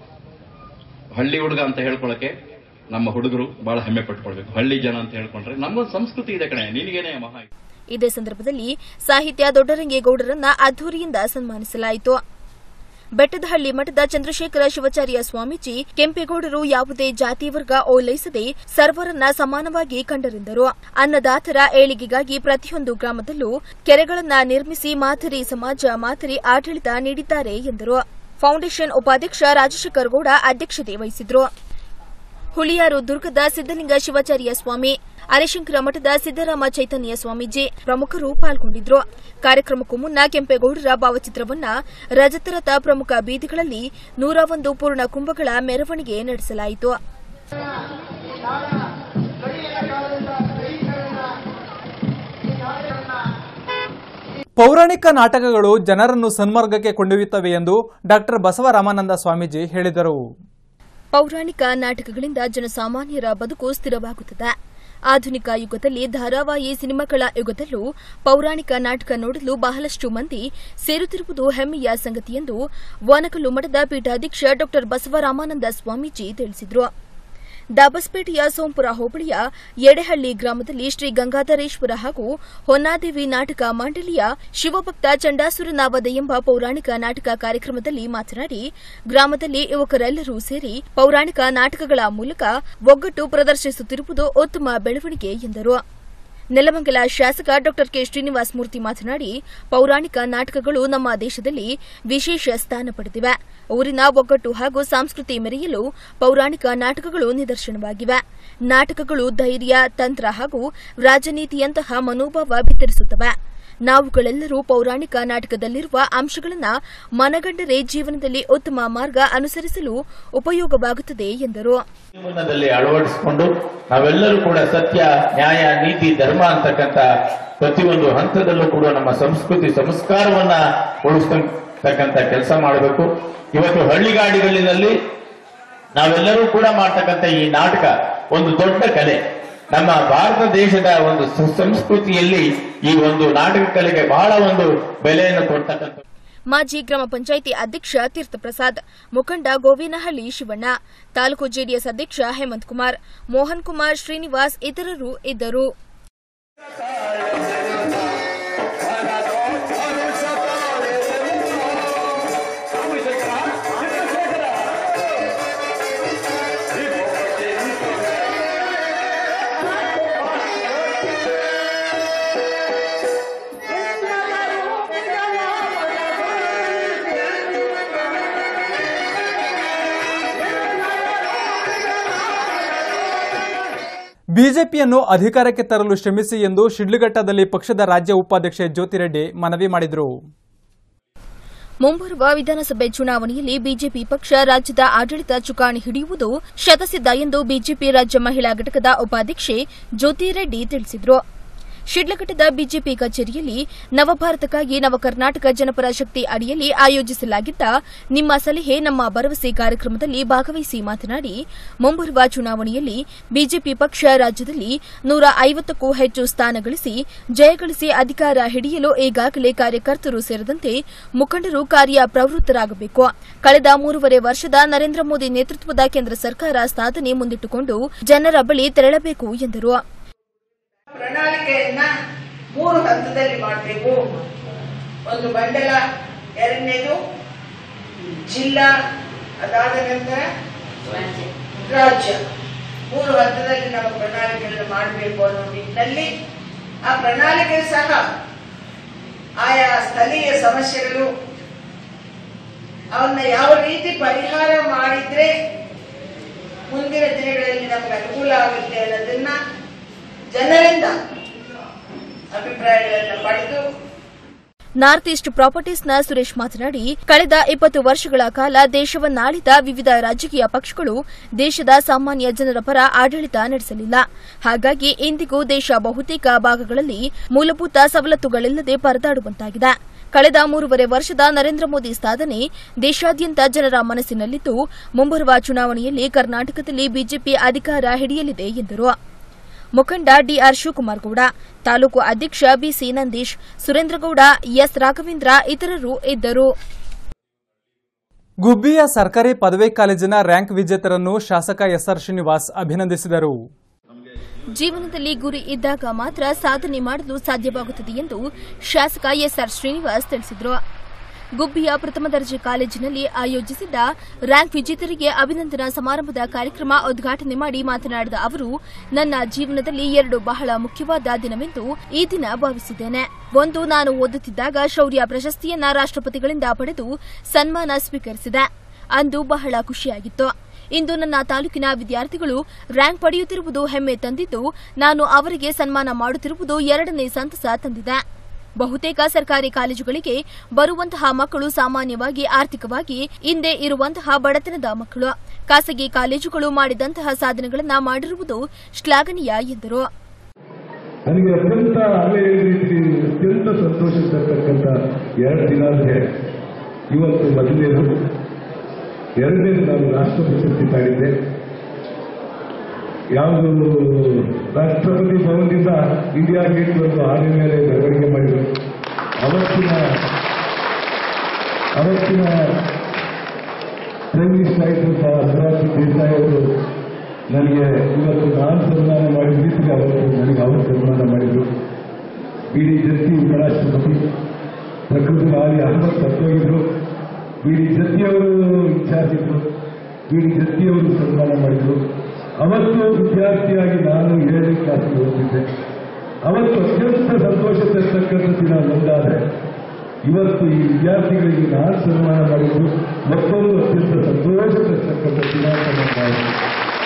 ಹಳ್ಳಿ ಹುಡುಗ ಅಂತ ಹೇಳ್ಕೊಳಕ್ಕೆ ನಮ್ಮ ಹುಡುಗರು ಬಹಳ ಹೆಮ್ಮೆ ಪಟ್ಕೊಳ್ಬೇಕು ಹಳ್ಳಿ ಜನ ಅಂತ ಹೇಳ್ಕೊಂಡ್ರೆ ನಮ್ಗೊಂದು ಸಂಸ್ಕೃತಿ ಇದೆ ಕಣೆ ನಿನಗೇನೆ ಮಹಾ ಇದೇ ಸಂದರ್ಭದಲ್ಲಿ ಸಾಹಿತ್ಯ ದೊಡ್ಡರಂಗೇಗೌಡರನ್ನ ಅದ್ದೂರಿಯಿಂದ ಸನ್ಮಾನಿಸಲಾಯಿತು ಬೆಟ್ಟದಹಳ್ಳಿ ಮಠದ ಚಂದ್ರಶೇಖರ ಶಿವಾಚಾರ್ಯ ಸ್ವಾಮೀಜಿ ಕೆಂಪೇಗೌಡರು ಯಾವುದೇ ಜಾತಿ ವರ್ಗ ಓಲೈಸದೆ ಸರ್ವರನ್ನ ಸಮಾನವಾಗಿ ಕಂಡರೆಂದರು ಅನ್ನದಾತರ ಏಳಿಗೆಗಾಗಿ ಪ್ರತಿಯೊಂದು ಗ್ರಾಮದಲ್ಲೂ ಕೆರೆಗಳನ್ನ ನಿರ್ಮಿಸಿ ಮಾದರಿ ಸಮಾಜ ಮಾದರಿ ಆಡಳಿತ ನೀಡಿದ್ದಾರೆ ಎಂದರು ಫೌಂಡೇಶನ್ ಉಪಾಧ್ಯಕ್ಷ ರಾಜಶೇಖರ್ ಗೌಡ ಅಧ್ಯಕ್ಷತೆ ವಹಿಸಿದ್ರು ಹುಳಿಯಾರು ದುರ್ಗದ ಸಿದ್ದಲಿಂಗ ಶಿವಾಚಾರ್ಯ ಸ್ವಾಮಿ ಅರೆಶಂಕರ ಮಠದ ಸಿದ್ದರಾಮ ಚೈತನ್ಯ ಸ್ವಾಮೀಜಿ ಪ್ರಮುಖರು ಪಾಲ್ಗೊಂಡಿದ್ರು ಕಾರ್ಯಕ್ರಮಕ್ಕೂ ಮುನ್ನ ಕೆಂಪೇಗೌಡರ ಭಾವಚಿತ್ರವನ್ನ ರಜತರಥ ಪ್ರಮುಖ ಬೀದಿಗಳಲ್ಲಿ ನೂರ ಒಂದು ಪೂರ್ಣ ಕುಂಭಗಳ ಮೆರವಣಿಗೆ ನಡೆಸಲಾಯಿತು ಪೌರಾಣಿಕ ನಾಟಕಗಳು ಜನರನ್ನು ಸನ್ಮಾರ್ಗಕ್ಕೆ ಕೊಂಡೊಯ್ಯುತ್ತವೆ ಎಂದು ಡಾಕ್ಟರ್ ಬಸವರಾಮಾನಂದ ಸ್ವಾಮೀಜಿ ಹೇಳಿದರು ಪೌರಾಣಿಕ ನಾಟಕಗಳಿಂದ ಜನಸಾಮಾನ್ಯರ ಬದುಕು ಸ್ಥಿರವಾಗುತ್ತದೆ ಆಧುನಿಕ ಯುಗದಲ್ಲಿ ಧಾರಾವಾಹಿ ಸಿನಿಮಾಗಳ ಯುಗದಲ್ಲೂ ಪೌರಾಣಿಕ ನಾಟಕ ನೋಡಲು ಬಹಳಷ್ಟು ಮಂದಿ ಸೇರುತ್ತಿರುವುದು ಹೆಮ್ಮೆಯ ಸಂಗತಿ ಎಂದು ವಾನಕಲ್ಲು ಮಠದ ಪೀಠಾಧ್ಯಕ್ಷ ಡಾ ಬಸವರಾಮಾನಂದ ಸ್ವಾಮೀಜಿ ತಿಳಿಸಿದರು ದಾಬಸ್ಪೇಟೆಯ ಸೋಂಪುರ ಹೋಬಳಿಯ ಎಡೆಹಳ್ಳಿ ಗ್ರಾಮದಲ್ಲಿ ಶ್ರೀ ಗಂಗಾಧರೇಶ್ವರ ಹಾಗೂ ಹೊನ್ನಾದೇವಿ ನಾಟಕ ಮಂಡಳಿಯ ಶಿವಭಕ್ತ ಚಂಡಾಸುರನಾವದ ಎಂಬ ಪೌರಾಣಿಕ ನಾಟಕ ಕಾರ್ಯಕ್ರಮದಲ್ಲಿ ಮಾತನಾಡಿ ಗ್ರಾಮದಲ್ಲಿ ಯುವಕರೆಲ್ಲರೂ ಸೇರಿ ಪೌರಾಣಿಕ ನಾಟಕಗಳ ಮೂಲಕ ಒಗ್ಗಟ್ಟು ಪ್ರದರ್ಶಿಸುತ್ತಿರುವುದು ಉತ್ತಮ ಬೆಳವಣಿಗೆ ಎಂದರು ನೆಲಮಂಗಲ ಶಾಸಕ ಡಾ ಕೆ ಶ್ರೀನಿವಾಸ ಮೂರ್ತಿ ಮಾತನಾಡಿ ಪೌರಾಣಿಕ ನಾಟಕಗಳು ನಮ್ಮ ದೇಶದಲ್ಲಿ ವಿಶೇಷ ಸ್ಥಾನ ಪಡೆದಿವೆ ಊರಿನ ಒಗ್ಗಟ್ಟು ಹಾಗೂ ಸಂಸ್ಕೃತಿ ಮೆರೆಯಲು ಪೌರಾಣಿಕ ನಾಟಕಗಳು ನಿದರ್ಶನವಾಗಿವೆ ನಾಟಕಗಳು ಧೈರ್ಯ ತಂತ್ರ ಹಾಗೂ ರಾಜನೀತಿಯಂತಹ ಮನೋಭಾವ ಬಿತ್ತರಿಸುತ್ತವೆ ನಾವುಗಳೆಲ್ಲರೂ ಪೌರಾಣಿಕ ನಾಟಕದಲ್ಲಿರುವ ಅಂಶಗಳನ್ನು ಮನಗಂಡರೆ ಜೀವನದಲ್ಲಿ ಉತ್ತಮ ಮಾರ್ಗ ಅನುಸರಿಸಲು ಉಪಯೋಗವಾಗುತ್ತದೆ ಎಂದರು ಜೀವನದಲ್ಲಿ ಅಳವಡಿಸಿಕೊಂಡು ನಾವೆಲ್ಲರೂ ಕೂಡ ಸತ್ಯ ನ್ಯಾಯ ನೀತಿ ಧರ್ಮ ಅಂತಕ್ಕಂಥ ಪ್ರತಿಯೊಂದು ಹಂತದಲ್ಲೂ ಕೂಡ ನಮ್ಮ ಸಂಸ್ಕೃತಿ ಸಂಸ್ಕಾರವನ್ನ ಉಳಿಸ್ತಕ್ಕಂಥ ಕೆಲಸ ಮಾಡಬೇಕು ಇವತ್ತು ಹಳ್ಳಿಗಾಡಿಗಳಿನಲ್ಲಿ ನಾವೆಲ್ಲರೂ ಕೂಡ ಮಾಡ್ತಕ್ಕಂಥ ಈ ನಾಟಕ ಒಂದು ದೊಡ್ಡ ಕಲೆ ನಮ್ಮ ಭಾರತ ದೇಶದ ಒಂದು ಸ- ಸಂಸ್ಕೃತಿಯಲ್ಲಿ ಈ ಒಂದು ನಾಟಕ ಕಲೆಗೆ ಬಹಳ ಒಂದು ಬೆಲೆಯನ್ನು ಕೊಡ್ತಕ್ಕಂಥ ಮಾಜಿ ಗ್ರಾಮ ಪಂಚಾಯಿತಿ ಅಧ್ಯಕ್ಷ ತೀರ್ಥಪ್ರಸಾದ್ ಮುಖಂಡ ಗೋವಿನಹಳ್ಳಿ ಶಿವಣ್ಣ ತಾಲೂಕು ಜೆಡಿಎಸ್ ಅಧ್ಯಕ್ಷ ಹೇಮಂತ್ ಕುಮಾರ್ ಮೋಹನ್ ಕುಮಾರ್ ಶ್ರೀನಿವಾಸ್ ಇತರರು ಇದ್ದರು ಬಿಜೆಪಿಯನ್ನು ಅಧಿಕಾರಕ್ಕೆ ತರಲು ಶ್ರಮಿಸಿ ಎಂದು ಶಿಡ್ಲಘಟ್ಟದಲ್ಲಿ ಪಕ್ಷದ ರಾಜ್ಯ ಉಪಾಧ್ಯಕ್ಷೆ ಜ್ಯೋತಿರೆಡ್ಡಿ ಮನವಿ ಮಾಡಿದರು ಮುಂಬರುವ ವಿಧಾನಸಭೆ ಚುನಾವಣೆಯಲ್ಲಿ ಬಿಜೆಪಿ ಪಕ್ಷ ರಾಜ್ಯದ ಆಡಳಿತ ಚುಕ್ಕಾಣಿ ಹಿಡಿಯುವುದು ಶತಸಿದ್ಧ ಎಂದು ಬಿಜೆಪಿ ರಾಜ್ಯ ಮಹಿಳಾ ಘಟಕದ ಉಪಾಧ್ಯಕ್ಷೆ ಜ್ಯೋತಿ ರೆಡ್ಡಿ ತಿಳಿಸಿದರು ಶಿಡ್ಲಘಟ್ಟದ ಬಿಜೆಪಿ ಕಚೇರಿಯಲ್ಲಿ ನವಭಾರತಕ್ಕಾಗಿ ನವಕರ್ನಾಟಕ ಜನಪರ ಶಕ್ತಿ ಅಡಿಯಲ್ಲಿ ಆಯೋಜಿಸಲಾಗಿದ್ದ ನಿಮ್ಮ ಸಲಹೆ ನಮ್ಮ ಭರವಸೆ ಕಾರ್ಯಕ್ರಮದಲ್ಲಿ ಭಾಗವಹಿಸಿ ಮಾತನಾಡಿ ಮುಂಬರುವ ಚುನಾವಣೆಯಲ್ಲಿ ಬಿಜೆಪಿ ಪಕ್ಷ ರಾಜ್ಯದಲ್ಲಿ ನೂರ ಐವತ್ತಕ್ಕೂ ಹೆಚ್ಚು ಸ್ಥಾನ ಗಳಿಸಿ ಜಯಗಳಿಸಿ ಅಧಿಕಾರ ಹಿಡಿಯಲು ಈಗಾಗಲೇ ಕಾರ್ಯಕರ್ತರು ಸೇರಿದಂತೆ ಮುಖಂಡರು ಕಾರ್ಯ ಪ್ರವೃತ್ತರಾಗಬೇಕು ಕಳೆದ ಮೂರುವರೆ ವರ್ಷದ ನರೇಂದ್ರ ಮೋದಿ ನೇತೃತ್ವದ ಕೇಂದ್ರ ಸರ್ಕಾರ ಸಾಧನೆ ಮುಂದಿಟ್ಟುಕೊಂಡು ಜನರ ಬಳಿ ತೆರಳಬೇಕು ಎಂದರು ಪ್ರಣಾಳಿಕೆಯನ್ನ ಮೂರು ಹಂತದಲ್ಲಿ ಮಾಡಬೇಕು ಒಂದು ಮಂಡಲ ಎರಡನೇದು ಜಿಲ್ಲಾ ಅದಾದ ನಂತರ ರಾಜ್ಯ ಮೂರು ಹಂತದಲ್ಲಿ ನಾವು ಪ್ರಣಾಳಿಕೆಯನ್ನು ಮಾಡಬೇಕು ಅನ್ನೋ ನಿಟ್ಟಿನಲ್ಲಿ ಆ ಪ್ರಣಾಳಿಕೆ ಸಹ ಆಯಾ ಸ್ಥಳೀಯ ಸಮಸ್ಯೆಗಳು ಅವನ್ನ ಯಾವ ರೀತಿ ಪರಿಹಾರ ಮಾಡಿದ್ರೆ ಮುಂದಿನ ದಿನಗಳಲ್ಲಿ ನಮ್ಗೆ ಅನುಕೂಲ ಆಗುತ್ತೆ ಅನ್ನೋದನ್ನ ಜನರಿಂದ ಅಭಿಪ್ರಾಯಗಳನ್ನು ಪಡೆದು ನಾರ್ತ್ ಈಸ್ಟ್ ಪ್ರಾಪರ್ಟೀಸ್ನ ಸುರೇಶ್ ಮಾತನಾಡಿ ಕಳೆದ ಇಪ್ಪತ್ತು ವರ್ಷಗಳ ಕಾಲ ದೇಶವನ್ನಾಳಿದ ವಿವಿಧ ರಾಜಕೀಯ ಪಕ್ಷಗಳು ದೇಶದ ಸಾಮಾನ್ಯ ಜನರ ಪರ ಆಡಳಿತ ನಡೆಸಲಿಲ್ಲ ಹಾಗಾಗಿ ಇಂದಿಗೂ ದೇಶ ಬಹುತೇಕ ಭಾಗಗಳಲ್ಲಿ ಮೂಲಭೂತ ಸವಲತ್ತುಗಳಿಲ್ಲದೆ ಪರದಾಡುವಂತಾಗಿದೆ ಕಳೆದ ಮೂರುವರೆ ವರ್ಷದ ನರೇಂದ್ರ ಮೋದಿ ಸಾಧನೆ ದೇಶಾದ್ಯಂತ ಜನರ ಮನಸ್ಸಿನಲ್ಲಿದ್ದು ಮುಂಬರುವ ಚುನಾವಣೆಯಲ್ಲಿ ಕರ್ನಾಟಕದಲ್ಲಿ ಬಿಜೆಪಿ ಅಧಿಕಾರ ಹಿಡಿಯಲಿದೆ ಎಂದರು ಮುಖಂಡ ಡಿಆರ್ ಶಿವಕುಮಾರ್ ಗೌಡ ತಾಲೂಕು ಅಧ್ಯಕ್ಷ ಬಿಸಿ ನಂದೀಶ್ ಸುರೇಂದ್ರಗೌಡ ಎಸ್ ರಾಘವೇಂದ್ರ ಇತರರು ಇದ್ದರು ಗುಬ್ಬಿಯ ಸರ್ಕಾರಿ ಪದವಿ ಕಾಲೇಜಿನ ರ್ಯಾಂಕ್ ವಿಜೇತರನ್ನು ಶಾಸಕ ಎಸ್ಆರ್ ಶ್ರೀನಿವಾಸ್ ಅಭಿನಂದಿಸಿದರು ಜೀವನದಲ್ಲಿ ಗುರಿ ಇದ್ದಾಗ ಮಾತ್ರ ಸಾಧನೆ ಮಾಡಲು ಸಾಧ್ಯವಾಗುತ್ತದೆ ಎಂದು ಶಾಸಕ ಎಸ್ಆರ್ ಶ್ರೀನಿವಾಸ್ ತಿಳಿಸಿದರು ಗುಬ್ಬಿಯ ಪ್ರಥಮ ದರ್ಜೆ ಕಾಲೇಜಿನಲ್ಲಿ ಆಯೋಜಿಸಿದ್ದ ರ್ಯಾಂಕ್ ವಿಜೇತರಿಗೆ ಅಭಿನಂದನಾ ಸಮಾರಂಭದ ಕಾರ್ಯಕ್ರಮ ಉದ್ಘಾಟನೆ ಮಾಡಿ ಮಾತನಾಡಿದ ಅವರು ನನ್ನ ಜೀವನದಲ್ಲಿ ಎರಡು ಬಹಳ ಮುಖ್ಯವಾದ ದಿನವೆಂದು ಈ ದಿನ ಭಾವಿಸಿದ್ದೇನೆ ಒಂದು ನಾನು ಓದುತ್ತಿದ್ದಾಗ ಶೌರ್ಯ ಪ್ರಶಸ್ತಿಯನ್ನ ರಾಷ್ಟ್ರಪತಿಗಳಿಂದ ಪಡೆದು ಸನ್ಮಾನ ಸ್ವೀಕರಿಸಿದೆ ಅಂದು ಬಹಳ ಖುಷಿಯಾಗಿತ್ತು ಇಂದು ನನ್ನ ತಾಲೂಕಿನ ವಿದ್ಯಾರ್ಥಿಗಳು ರ್ಯಾಂಕ್ ಪಡೆಯುತ್ತಿರುವುದು ಹೆಮ್ಮೆ ತಂದಿದ್ದು ನಾನು ಅವರಿಗೆ ಸನ್ಮಾನ ಮಾಡುತ್ತಿರುವುದು ಎರಡನೇ ಸಂತಸ ತಂದಿದೆ ಬಹುತೇಕ ಸರ್ಕಾರಿ ಕಾಲೇಜುಗಳಿಗೆ ಬರುವಂತಹ ಮಕ್ಕಳು ಸಾಮಾನ್ಯವಾಗಿ ಆರ್ಥಿಕವಾಗಿ ಹಿಂದೆ ಇರುವಂತಹ ಬಡತನದ ಮಕ್ಕಳು ಖಾಸಗಿ ಕಾಲೇಜುಗಳು ಮಾಡಿದಂತಹ ಸಾಧನೆಗಳನ್ನು ಮಾಡಿರುವುದು ಶ್ಲಾಘನೀಯ ಎಂದರು ನನಗೆ ಅತ್ಯಂತ ಆಗಲೇ ರೀತಿ ಅತ್ಯಂತ ಸಂತೋಷ ತರ್ತಕ್ಕಂಥ ಎರಡು ದಿನ ಅಂದರೆ ಇವತ್ತು ಮೊದಲನೇದು ಎರಡನೇದು ನಾನು ರಾಷ್ಟ್ರ ಪ್ರಶಸ್ತಿ ತಾಳಿದ್ದೆ ಯಾವುದು ರಾಷ್ಟ್ರಪತಿ ಭವನದಿಂದ ಇಂಡಿಯಾ ಗೇಟ್ ಬಂದು ಆನೆ ಮೇಲೆ ಮೆರವಣಿಗೆ ಮಾಡಿದರು ಅವತ್ತಿನ ಅವತ್ತಿನ ಪ್ರೈಮ್ ಮಿನಿಸ್ಟರ್ ಆಗಿದ್ದಂಥ ಮೊರಾರ್ಜಿ ದೇಸಾಯಿ ಅವರು ನನಗೆ ಇವತ್ತು ನಾನು ಸನ್ಮಾನ ಮಾಡಿದ ರೀತಿಗೆ ಅವತ್ತು ನನಗೆ ಅವರು ಸನ್ಮಾನ ಮಾಡಿದರು ಬಿಡಿ ಜತ್ತಿ ಉಪರಾಷ್ಟ್ರಪತಿ ಪ್ರಕೃತಿ ಆಲಿ ಅಹಮದ್ ಸತ್ತೋಗಿದ್ರು ಬಿಡಿ ಜತ್ತಿಯವರು ಇನ್ಚಾರ್ಜ್ ಇದ್ರು ಬಿಡಿ ಜತ್ತಿಯವರು ಸನ್ಮಾನ ಮಾಡಿದರು ಅವತ್ತು ವಿದ್ಯಾರ್ಥಿಯಾಗಿ ನಾನು ಏಳನೇ ಕ್ಲಾಸ್ಗೆ ಓದ್ತಿದ್ದೆ ಅವತ್ತು ಅತ್ಯಂತ ಸಂತೋಷ ತರ್ತಕ್ಕಂಥ ದಿನ ಒಂದಾದರೆ ಇವತ್ತು ಈ ವಿದ್ಯಾರ್ಥಿಗಳಿಗೆ ನಾನು ಸನ್ಮಾನ ಮಾಡಿದ್ದು ಮತ್ತೊಂದು ಅತ್ಯಂತ ಸಂತೋಷ ತರ್ತಕ್ಕಂಥ ದಿನ ಅಂತ ನಾನು ಭಾವಿಸ್ತೀನಿ.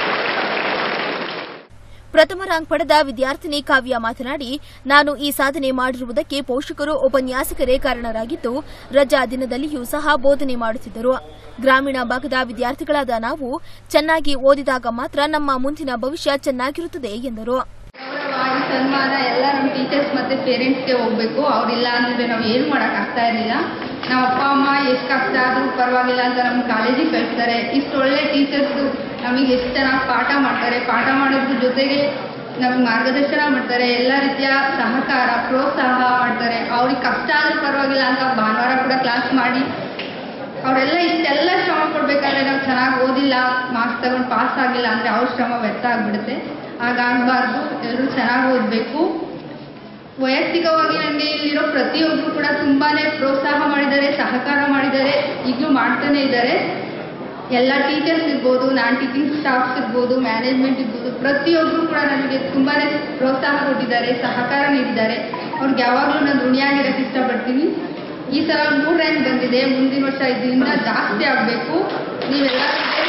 ಪ್ರಥಮ ರ್ಯಾಂಕ್ ಪಡೆದ ವಿದ್ಯಾರ್ಥಿನಿ ಕಾವ್ಯ ಮಾತನಾಡಿ ನಾನು ಈ ಸಾಧನೆ ಮಾಡಿರುವುದಕ್ಕೆ ಪೋಷಕರು ಉಪನ್ಯಾಸಕರೇ ಕಾರಣರಾಗಿದ್ದು ರಜಾ ದಿನದಲ್ಲಿಯೂ ಸಹ ಬೋಧನೆ ಮಾಡುತ್ತಿದ್ದರು ಗ್ರಾಮೀಣ ಭಾಗದ ವಿದ್ಯಾರ್ಥಿಗಳಾದ ನಾವು ಚೆನ್ನಾಗಿ ಓದಿದಾಗ ಮಾತ್ರ ನಮ್ಮ ಮುಂದಿನ ಭವಿಷ್ಯ ಚೆನ್ನಾಗಿರುತ್ತದೆ ಎಂದರು ಗೌರವವಾಗಿ ಸನ್ಮಾನ ಎಲ್ಲ ನಮ್ಮ ಟೀಚರ್ಸ್ ಮತ್ತು ಪೇರೆಂಟ್ಸ್ಗೆ ಹೋಗಬೇಕು ಅವರಿಲ್ಲ ಅಂದರೆ ನಾವು ಏನು ಮಾಡೋಕ್ಕಾಗ್ತಾ ಇರಲಿಲ್ಲ ನಮ್ಮ ಅಪ್ಪ ಅಮ್ಮ ಎಷ್ಟು ಕಷ್ಟ ಆದರೂ ಪರವಾಗಿಲ್ಲ ಅಂತ ನಮ್ಮ ಕಾಲೇಜಿಗೆ ಕಳಿಸ್ತಾರೆ ಇಷ್ಟು ಒಳ್ಳೆ ಟೀಚರ್ಸು ನಮಗೆ ಎಷ್ಟು ಚೆನ್ನಾಗಿ ಪಾಠ ಮಾಡ್ತಾರೆ ಪಾಠ ಮಾಡೋದ್ರ ಜೊತೆಗೆ ನಮಗೆ ಮಾರ್ಗದರ್ಶನ ಮಾಡ್ತಾರೆ ಎಲ್ಲ ರೀತಿಯ ಸಹಕಾರ ಪ್ರೋತ್ಸಾಹ ಮಾಡ್ತಾರೆ ಅವ್ರಿಗೆ ಕಷ್ಟ ಆದ್ರೂ ಪರವಾಗಿಲ್ಲ ಅಂತ ಭಾನುವಾರ ಕೂಡ ಕ್ಲಾಸ್ ಮಾಡಿ ಅವರೆಲ್ಲ ಇಷ್ಟೆಲ್ಲ ಶ್ರಮ ಪಡ್ಬೇಕಾದ್ರೆ ನಾವು ಚೆನ್ನಾಗಿ ಓದಿಲ್ಲ ಮಾರ್ಕ್ಸ್ ತಗೊಂಡು ಪಾಸ್ ಆಗಿಲ್ಲ ಅಂದರೆ ಅವ್ರ ಶ್ರಮ ವ್ಯರ್ಥ ಆಗಿಬಿಡುತ್ತೆ ಹಾಗಾಗಬಾರ್ದು ಎಲ್ಲರೂ ಚೆನ್ನಾಗಿ ಓದಬೇಕು ವೈಯಕ್ತಿಕವಾಗಿ ನನಗೆ ಇಲ್ಲಿರೋ ಪ್ರತಿಯೊಬ್ಬರು ಕೂಡ ತುಂಬಾನೇ ಪ್ರೋತ್ಸಾಹ ಮಾಡಿದ್ದಾರೆ ಸಹಕಾರ ಮಾಡಿದ್ದಾರೆ ಈಗಲೂ ಮಾಡ್ತಾನೆ ಇದ್ದಾರೆ ಎಲ್ಲ ಟೀಚರ್ಸ್ ಇರ್ಬೋದು ನಾನ್ ಟೀಚಿಂಗ್ ಸ್ಟಾಫ್ಸ್ ಇರ್ಬೋದು ಮ್ಯಾನೇಜ್ಮೆಂಟ್ ಇರ್ಬೋದು ಪ್ರತಿಯೊಬ್ಬರು ಕೂಡ ನನಗೆ ತುಂಬಾನೇ ಪ್ರೋತ್ಸಾಹ ಕೊಟ್ಟಿದ್ದಾರೆ ಸಹಕಾರ ನೀಡಿದ್ದಾರೆ ಅವ್ರಿಗೆ ಯಾವಾಗಲೂ ನಾನು ಋಣಿಯಾಗಿರೋಕ್ಕೆ ಇಷ್ಟಪಡ್ತೀನಿ ಈ ಸಲ ಮೂರು ರ್ಯಾಂಕ್ ಬಂದಿದೆ ಮುಂದಿನ ವರ್ಷ ಇದರಿಂದ ಜಾಸ್ತಿ ಆಗಬೇಕು ನೀವೆಲ್ಲ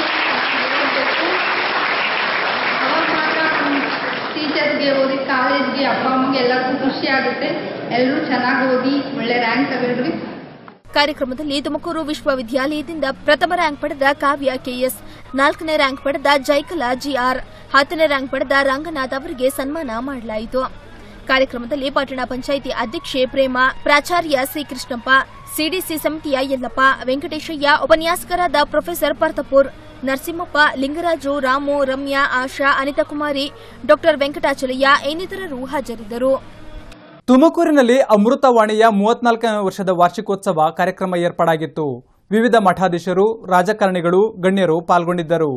ಅವಾಗ ಮಾತ್ರ ಟೀಚರ್ಸ್ಗೆ ಓದಿ ಕಾಲೇಜ್ಗೆ ಅಪ್ಪ ಅಮ್ಮಗೆ ಎಲ್ಲರಿಗೂ ಖುಷಿ ಆಗುತ್ತೆ ಎಲ್ಲರೂ ಚೆನ್ನಾಗಿ ಓದಿ ಒಳ್ಳೆ ರ್ಯಾಂಕ್ ತಗೊಳ್ರಿ ಕಾರ್ಯಕ್ರಮದಲ್ಲಿ ತುಮಕೂರು ವಿಶ್ವವಿದ್ಯಾಲಯದಿಂದ ಪ್ರಥಮ ರ್ಯಾಂಕ್ ಪಡೆದ ಕಾವ್ಯ ಕೆಎಸ್ ನಾಲ್ಕನೇ ರ್ಯಾಂಕ್ ಪಡೆದ ಜೈಕಲಾ ಜಿಆರ್ ಹತ್ತನೇ ರ್ಯಾಂಕ್ ಪಡೆದ ರಂಗನಾಥ್ ಅವರಿಗೆ ಸನ್ಮಾನ ಮಾಡಲಾಯಿತು ಕಾರ್ಯಕ್ರಮದಲ್ಲಿ ಪಟ್ಟಣ ಪಂಚಾಯಿತಿ ಅಧ್ಯಕ್ಷೆ ಪ್ರೇಮ ಪ್ರಾಚಾರ್ಯ ಸಿ ಕೃಷ್ಣಪ್ಪ ಸಿಡಿಸಿ ಸಮಿತಿಯ ಯಲ್ಲಪ್ಪ ವೆಂಕಟೇಶಯ್ಯ ಉಪನ್ಯಾಸಕರಾದ ಪ್ರೊಫೆಸರ್ ಪರ್ತಪುರ್ ನರಸಿಂಹಪ್ಪ ಲಿಂಗರಾಜು ರಾಮು ರಮ್ಯಾ ಆಶಾ ಅನಿತಾಕುಮಾರಿ ಡಾ ವೆಂಕಟಾಚಲಯ್ಯ ಇನ್ನಿತರರು ಹಾಜರಿದ್ದರು ತುಮಕೂರಿನಲ್ಲಿ ಅಮೃತವಾಣಿಯ ಮೂವತ್ನಾಲ್ಕನೇ ವರ್ಷದ ವಾರ್ಷಿಕೋತ್ಸವ ಕಾರ್ಯಕ್ರಮ ಏರ್ಪಾಡಾಗಿತ್ತು ವಿವಿಧ ಮಠಾಧೀಶರು ರಾಜಕಾರಣಿಗಳು ಗಣ್ಯರು ಪಾಲ್ಗೊಂಡಿದ್ದರು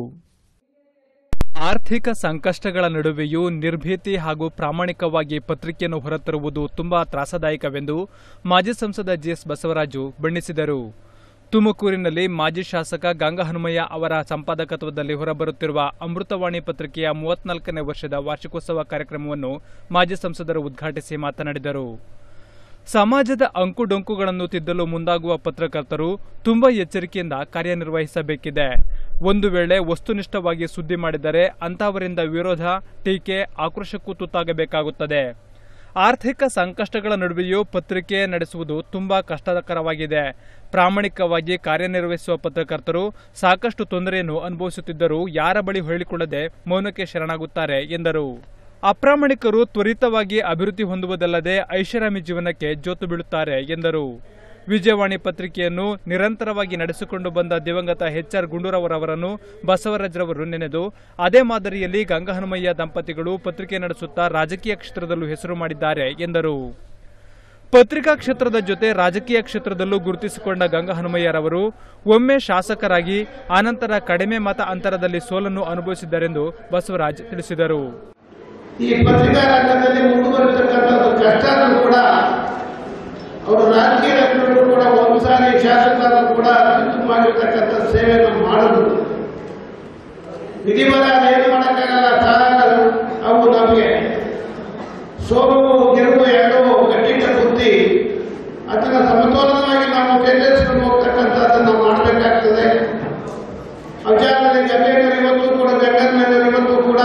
ಆರ್ಥಿಕ ಸಂಕಷ್ಟಗಳ ನಡುವೆಯೂ ನಿರ್ಭೀತಿ ಹಾಗೂ ಪ್ರಾಮಾಣಿಕವಾಗಿ ಪತ್ರಿಕೆಯನ್ನು ಹೊರತರುವುದು ತುಂಬಾ ತ್ರಾಸದಾಯಕವೆಂದು ಮಾಜಿ ಸಂಸದ ಜಿಎಸ್ ಬಸವರಾಜು ಬಣ್ಣಿಸಿದರು ತುಮಕೂರಿನಲ್ಲಿ ಮಾಜಿ ಶಾಸಕ ಗಂಗಹನುಮಯ್ಯ ಅವರ ಸಂಪಾದಕತ್ವದಲ್ಲಿ ಹೊರಬರುತ್ತಿರುವ ಅಮೃತವಾಣಿ ಪತ್ರಿಕೆಯ ಮೂವತ್ನಾಲ್ಕನೇ ವರ್ಷದ ವಾರ್ಷಿಕೋತ್ಸವ ಕಾರ್ಯಕ್ರಮವನ್ನು ಮಾಜಿ ಸಂಸದರು ಉದ್ಘಾಟಿಸಿ ಮಾತನಾಡಿದರು ಸಮಾಜದ ಅಂಕುಡೊಂಕುಗಳನ್ನು ತಿದ್ದಲು ಮುಂದಾಗುವ ಪತ್ರಕರ್ತರು ತುಂಬಾ ಎಚ್ಚರಿಕೆಯಿಂದ ಕಾರ್ಯನಿರ್ವಹಿಸಬೇಕಿದೆ ಒಂದು ವೇಳೆ ವಸ್ತುನಿಷ್ಠವಾಗಿ ಸುದ್ದಿ ಮಾಡಿದರೆ ಅಂತಹವರಿಂದ ವಿರೋಧ ಟೀಕೆ ಆಕ್ರೋಶಕ್ಕೂ ತುತ್ತಾಗಬೇಕಾಗುತ್ತದೆ ಆರ್ಥಿಕ ಸಂಕಷ್ಟಗಳ ನಡುವೆಯೂ ಪತ್ರಿಕೆ ನಡೆಸುವುದು ತುಂಬಾ ಕಷ್ಟಕರವಾಗಿದೆ ಪ್ರಾಮಾಣಿಕವಾಗಿ ಕಾರ್ಯನಿರ್ವಹಿಸುವ ಪತ್ರಕರ್ತರು ಸಾಕಷ್ಟು ತೊಂದರೆಯನ್ನು ಅನುಭವಿಸುತ್ತಿದ್ದರೂ ಯಾರ ಬಳಿ ಹೇಳಿಕೊಳ್ಳದೆ ಮೌನಕ್ಕೆ ಶರಣಾಗುತ್ತಾರೆ ಎಂದರು ಅಪ್ರಾಮಾಣಿಕರು ತ್ವರಿತವಾಗಿ ಅಭಿವೃದ್ಧಿ ಹೊಂದುವುದಲ್ಲದೆ ಐಷಾರಾಮಿ ಜೀವನಕ್ಕೆ ಜೋತು ಬೀಳುತ್ತಾರೆ ಎಂದರು ವಿಜಯವಾಣಿ ಪತ್ರಿಕೆಯನ್ನು ನಿರಂತರವಾಗಿ ನಡೆಸಿಕೊಂಡು ಬಂದ ದಿವಂಗತ ಎಚ್ ಆರ್ ಗುಂಡೂರವರವರನ್ನು ಬಸವರಾಜ್ರವರು ನೆನೆದು ಅದೇ ಮಾದರಿಯಲ್ಲಿ ಗಂಗಹನುಮಯ್ಯ ದಂಪತಿಗಳು ಪತ್ರಿಕೆ ನಡೆಸುತ್ತಾ ರಾಜಕೀಯ ಕ್ಷೇತ್ರದಲ್ಲೂ ಹೆಸರು ಮಾಡಿದ್ದಾರೆ ಎಂದರು ಪತ್ರಿಕಾ ಕ್ಷೇತ್ರದ ಜೊತೆ ರಾಜಕೀಯ ಕ್ಷೇತ್ರದಲ್ಲೂ ಗುರುತಿಸಿಕೊಂಡ ಗಂಗಹನುಮಯ್ಯರವರು ಒಮ್ಮೆ ಶಾಸಕರಾಗಿ ಆನಂತರ ಕಡಿಮೆ ಮತ ಅಂತರದಲ್ಲಿ ಸೋಲನ್ನು ಅನುಭವಿಸಿದ್ದರೆಂದು ಬಸವರಾಜ್ ತಿಳಿಸಿದರು ಈ ಪತ್ರಿಕಾ ರಂಗದಲ್ಲಿ ಮುಂದುವರಿತಕ್ಕಂಥದ್ದು ಕಷ್ಟ ಆದರೂ ಕೂಡ ಅವರು ರಾಜಕೀಯ ರಂಗದಲ್ಲೂ ಕೂಡ ಒಂದು ಸಾರಿ ಶಾಸಕರಾದರೂ ಕೂಡ ಅತ್ಯುತ್ತಮವಾಗಿರ್ತಕ್ಕಂಥ ಸೇವೆಯನ್ನು ಮಾಡಿದ್ರು ವಿಧಿಬಲ ಏನು ಮಾಡೋಕ್ಕಾಗಲ್ಲ ಕಾರಣಗಳು ಅವು ನಮಗೆ ಸೋಲು ಗೆಲುವು ಎರಡೂ ಗಟ್ಟಿಟ್ಟ ಬುದ್ಧಿ ಅದನ್ನು ಸಮತೋಲನವಾಗಿ ನಾವು ಕೆಂಡಿಸ್ಕೊಂಡು ಹೋಗ್ತಕ್ಕಂಥದ್ದನ್ನು ನಾವು ಮಾಡಬೇಕಾಗ್ತದೆ ಅಜಾದಲ್ಲಿ ಗಂಗೇಶ್ವರ ಇವತ್ತು ಕೂಡ ಗಂಗನ ಇವತ್ತು ಕೂಡ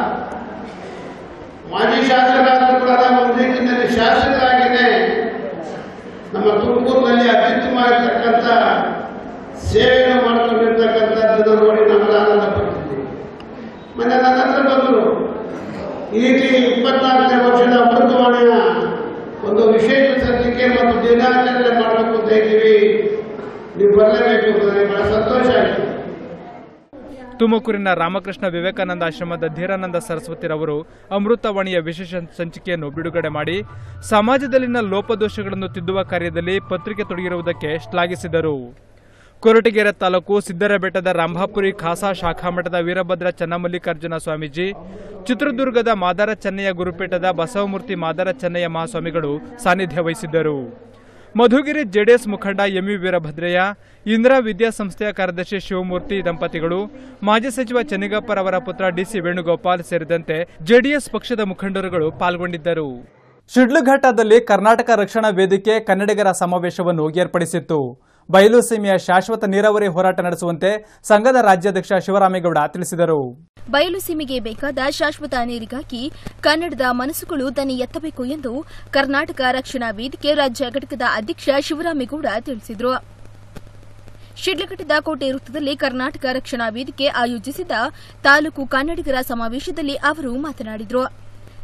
ಮಾಜಿ ಶಾಸಕರಾದರೂ ಕೂಡ ಒಂದು ರೀತಿಯಲ್ಲಿ ಶಾಸಕರಾಗಿಯೇ ನಮ್ಮ ತುಮಕೂರಿನಲ್ಲಿ ಅತ್ಯುತ್ತಮವಾಗಿರ್ತಕ್ಕಂಥ ಸೇವೆಯನ್ನು ಮಾಡಿಕೊಂಡಿರ್ತಕ್ಕಂಥದ್ದನ್ನು ನೋಡಿ ನಾವೆಲ್ಲ ಆನಂದ ಪಡ್ತಿದ್ದೀವಿ ಮೊನ್ನೆ ನನ್ನ ಹತ್ರ ಬಂದರು ಈ ರೀತಿ ಇಪ್ಪತ್ನಾಲ್ಕನೇ ವರ್ಷದ ಅಮೃತವಾಣಿಯ ಒಂದು ವಿಶೇಷ ಸಂಚಿಕೆ ಮತ್ತು ದಿನಾಚರಣೆ ಮಾಡಬೇಕು ಅಂತ ಇದ್ದೀವಿ ನೀವು ಬರಲೇಬೇಕು ನನಗೆ ಬಹಳ ಸಂತೋಷ ಆಯಿತು ತುಮಕೂರಿನ ರಾಮಕೃಷ್ಣ ವಿವೇಕಾನಂದ ಆಶ್ರಮದ ಧೀರಾನಂದ ಸರಸ್ವತಿರವರು ಅಮೃತವಾಣಿಯ ವಿಶೇಷ ಸಂಚಿಕೆಯನ್ನು ಬಿಡುಗಡೆ ಮಾಡಿ ಸಮಾಜದಲ್ಲಿನ ಲೋಪದೋಷಗಳನ್ನು ತಿದ್ದುವ ಕಾರ್ಯದಲ್ಲಿ ಪತ್ರಿಕೆ ತೊಡಗಿರುವುದಕ್ಕೆ ಶ್ಲಾಘಿಸಿದರು ಕೊರಟಗೆರೆ ತಾಲೂಕು ಸಿದ್ದರಬೆಟ್ಟದ ರಂಭಾಪುರಿ ಖಾಸಾ ಶಾಖಾ ಮಠದ ವೀರಭದ್ರ ಚನ್ನಮಲ್ಲಿಕಾರ್ಜುನ ಸ್ವಾಮೀಜಿ ಚಿತ್ರದುರ್ಗದ ಮಾದಾರ ಚೆನ್ನಯ್ಯ ಗುರುಪೀಠದ ಬಸವಮೂರ್ತಿ ಮಾದಾರ ಚೆನ್ನಯ್ಯ ಮಹಾಸ್ವಾಮಿಗಳು ಸಾನ್ನಿಧ್ಯ ವಹಿಸಿದ್ದರು ಮಧುಗಿರಿ ಜೆಡಿಎಸ್ ಮುಖಂಡ ಎಂವಿ ವೀರಭದ್ರಯ್ಯ ಇಂದಿರಾ ವಿದ್ಯಾಸಂಸ್ಥೆಯ ಕಾರ್ಯದರ್ಶಿ ಶಿವಮೂರ್ತಿ ದಂಪತಿಗಳು ಮಾಜಿ ಸಚಿವ ಚೆನ್ನಿಗಪ್ಪರವರ ಪುತ್ರ ಡಿಸಿ ವೇಣುಗೋಪಾಲ್ ಸೇರಿದಂತೆ ಜೆಡಿಎಸ್ ಪಕ್ಷದ ಮುಖಂಡರುಗಳು ಪಾಲ್ಗೊಂಡಿದ್ದರು ಶಿಡ್ಲಘಟ್ಟದಲ್ಲಿ ಕರ್ನಾಟಕ ರಕ್ಷಣಾ ವೇದಿಕೆ ಕನ್ನಡಿಗರ ಸಮಾವೇಶವನ್ನು ಏರ್ಪಡಿಸಿತ್ತು ಬಯಲು ಸೀಮೆಯ ಶಾಶ್ವತ ನೀರಾವರಿ ಹೋರಾಟ ನಡೆಸುವಂತೆ ಸಂಘದ ರಾಜ್ಯಾಧ್ಯಕ್ಷ ಶಿವರಾಮೇಗೌಡ ತಿಳಿಸಿದರು ಬಯಲು ಸೀಮೆಗೆ ಬೇಕಾದ ಶಾಶ್ವತ ನೀರಿಗಾಗಿ ಕನ್ನಡದ ಮನಸ್ಸುಗಳು ದನಿ ಎತ್ತಬೇಕು ಎಂದು ಕರ್ನಾಟಕ ರಕ್ಷಣಾ ವೇದಿಕೆ ರಾಜ್ಯ ಘಟಕದ ಅಧ್ಯಕ್ಷ ಶಿವರಾಮೇಗೌಡ ತಿಳಿಸಿದರು ಶಿಡ್ಲಘಟ್ಟದ ಕೋಟೆ ವೃತ್ತದಲ್ಲಿ ಕರ್ನಾಟಕ ರಕ್ಷಣಾ ವೇದಿಕೆ ಆಯೋಜಿಸಿದ್ದ ತಾಲೂಕು ಕನ್ನಡಿಗರ ಸಮಾವೇಶದಲ್ಲಿ ಅವರು ಮಾತನಾಡಿದರು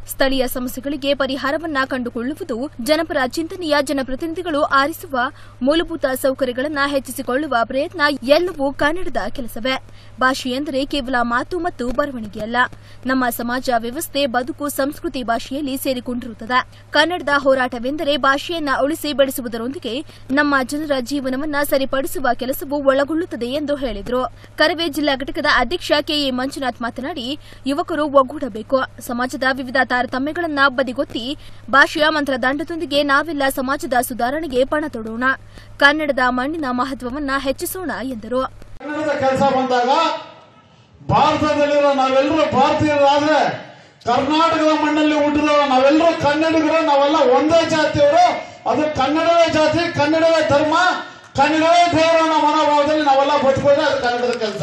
ಸ್ಥಳೀಯ ಸಮಸ್ಯೆಗಳಿಗೆ ಪರಿಹಾರವನ್ನ ಕಂಡುಕೊಳ್ಳುವುದು ಜನಪರ ಚಿಂತನೆಯ ಜನಪ್ರತಿನಿಧಿಗಳು ಆರಿಸುವ ಮೂಲಭೂತ ಸೌಕರ್ಯಗಳನ್ನು ಹೆಚ್ಚಿಸಿಕೊಳ್ಳುವ ಪ್ರಯತ್ನ ಎಲ್ಲವೂ ಕನ್ನಡದ ಕೆಲಸವೇ ಭಾಷೆ ಎಂದರೆ ಕೇವಲ ಮಾತು ಮತ್ತು ಬರವಣಿಗೆಯಲ್ಲ ನಮ್ಮ ಸಮಾಜ ವ್ಯವಸ್ಥೆ ಬದುಕು ಸಂಸ್ಕೃತಿ ಭಾಷೆಯಲ್ಲಿ ಸೇರಿಕೊಂಡಿರುತ್ತದೆ ಕನ್ನಡದ ಹೋರಾಟವೆಂದರೆ ಭಾಷೆಯನ್ನ ಉಳಿಸಿ ಬೆಳೆಸುವುದರೊಂದಿಗೆ ನಮ್ಮ ಜನರ ಜೀವನವನ್ನ ಸರಿಪಡಿಸುವ ಕೆಲಸವು ಒಳಗೊಳ್ಳುತ್ತದೆ ಎಂದು ಹೇಳಿದರು ಕರವೇ ಜಿಲ್ಲಾ ಘಟಕದ ಅಧ್ಯಕ್ಷ ಕೆಎ ಮಂಜುನಾಥ್ ಮಾತನಾಡಿ ಯುವಕರು ಒಗ್ಗೂಡಬೇಕು ಸಮಾಜದ ವಿವಿಧ ತಾರತಮ್ಯಗಳನ್ನ ಬದಿಗೊತ್ತಿ ಭಾಷೆಯ ಮಂತ್ರದಂಡದೊಂದಿಗೆ ನಾವೆಲ್ಲ ಸಮಾಜದ ಸುಧಾರಣೆಗೆ ಪಣ ತೊಡೋಣ ಕನ್ನಡದ ಮಣ್ಣಿನ ಮಹತ್ವವನ್ನ ಹೆಚ್ಚಿಸೋಣ ಎಂದರು ಕನ್ನಡದ ಕೆಲಸ ಬಂದಾಗ ಭಾರತದಲ್ಲಿರೋ ನಾವೆಲ್ಲರೂ ಭಾರತೀಯರಾದ್ರೆ ಕರ್ನಾಟಕದ ಮಣ್ಣಲ್ಲಿ ಹುಟ್ಟಿದವ ನಾವೆಲ್ಲರೂ ಕನ್ನಡಿಗರು ನಾವೆಲ್ಲ ಒಂದೇ ಜಾತಿಯವರು ಅದು ಕನ್ನಡವೇ ಜಾತಿ ಕನ್ನಡವೇ ಧರ್ಮ ಕನ್ನಡವೇ ದೇವರ ಅನ್ನೋ ಮನೋಭಾವದಲ್ಲಿ ನಾವೆಲ್ಲ ಬದುಕೋದ್ರೆ ಅದು ಕನ್ನಡದ ಕೆಲಸ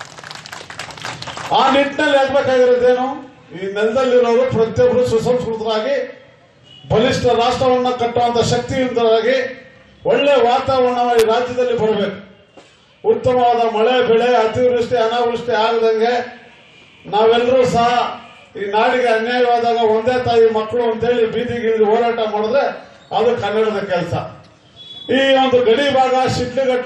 ಆ ನಿಟ್ಟಿನಲ್ಲಿ ಹೇಳ್ಬೇಕಾಗಿರೋದೇನು ಈ ನೆಲದಲ್ಲಿರೋರು ಪ್ರತಿಯೊಬ್ಬರು ಸುಸಂಸ್ಕೃತರಾಗಿ ಬಲಿಷ್ಠ ರಾಷ್ಟ್ರವನ್ನ ಕಟ್ಟುವಂತ ಶಕ್ತಿಯುತರಾಗಿ ಒಳ್ಳೆ ವಾತಾವರಣ ಈ ರಾಜ್ಯದಲ್ಲಿ ಬರಬೇಕು ಉತ್ತಮವಾದ ಮಳೆ ಬೆಳೆ ಅತಿವೃಷ್ಟಿ ಅನಾವೃಷ್ಟಿ ಆಗದಂಗೆ ನಾವೆಲ್ಲರೂ ಸಹ ಈ ನಾಡಿಗೆ ಅನ್ಯಾಯವಾದಾಗ ಒಂದೇ ತಾಯಿ ಮಕ್ಕಳು ಅಂತೇಳಿ ಬೀದಿಗಿಳಿದು ಹೋರಾಟ ಮಾಡಿದ್ರೆ ಅದು ಕನ್ನಡದ ಕೆಲಸ ಈ ಒಂದು ಗಡಿ ಭಾಗ ಶಿಡ್ಲಘಟ್ಟ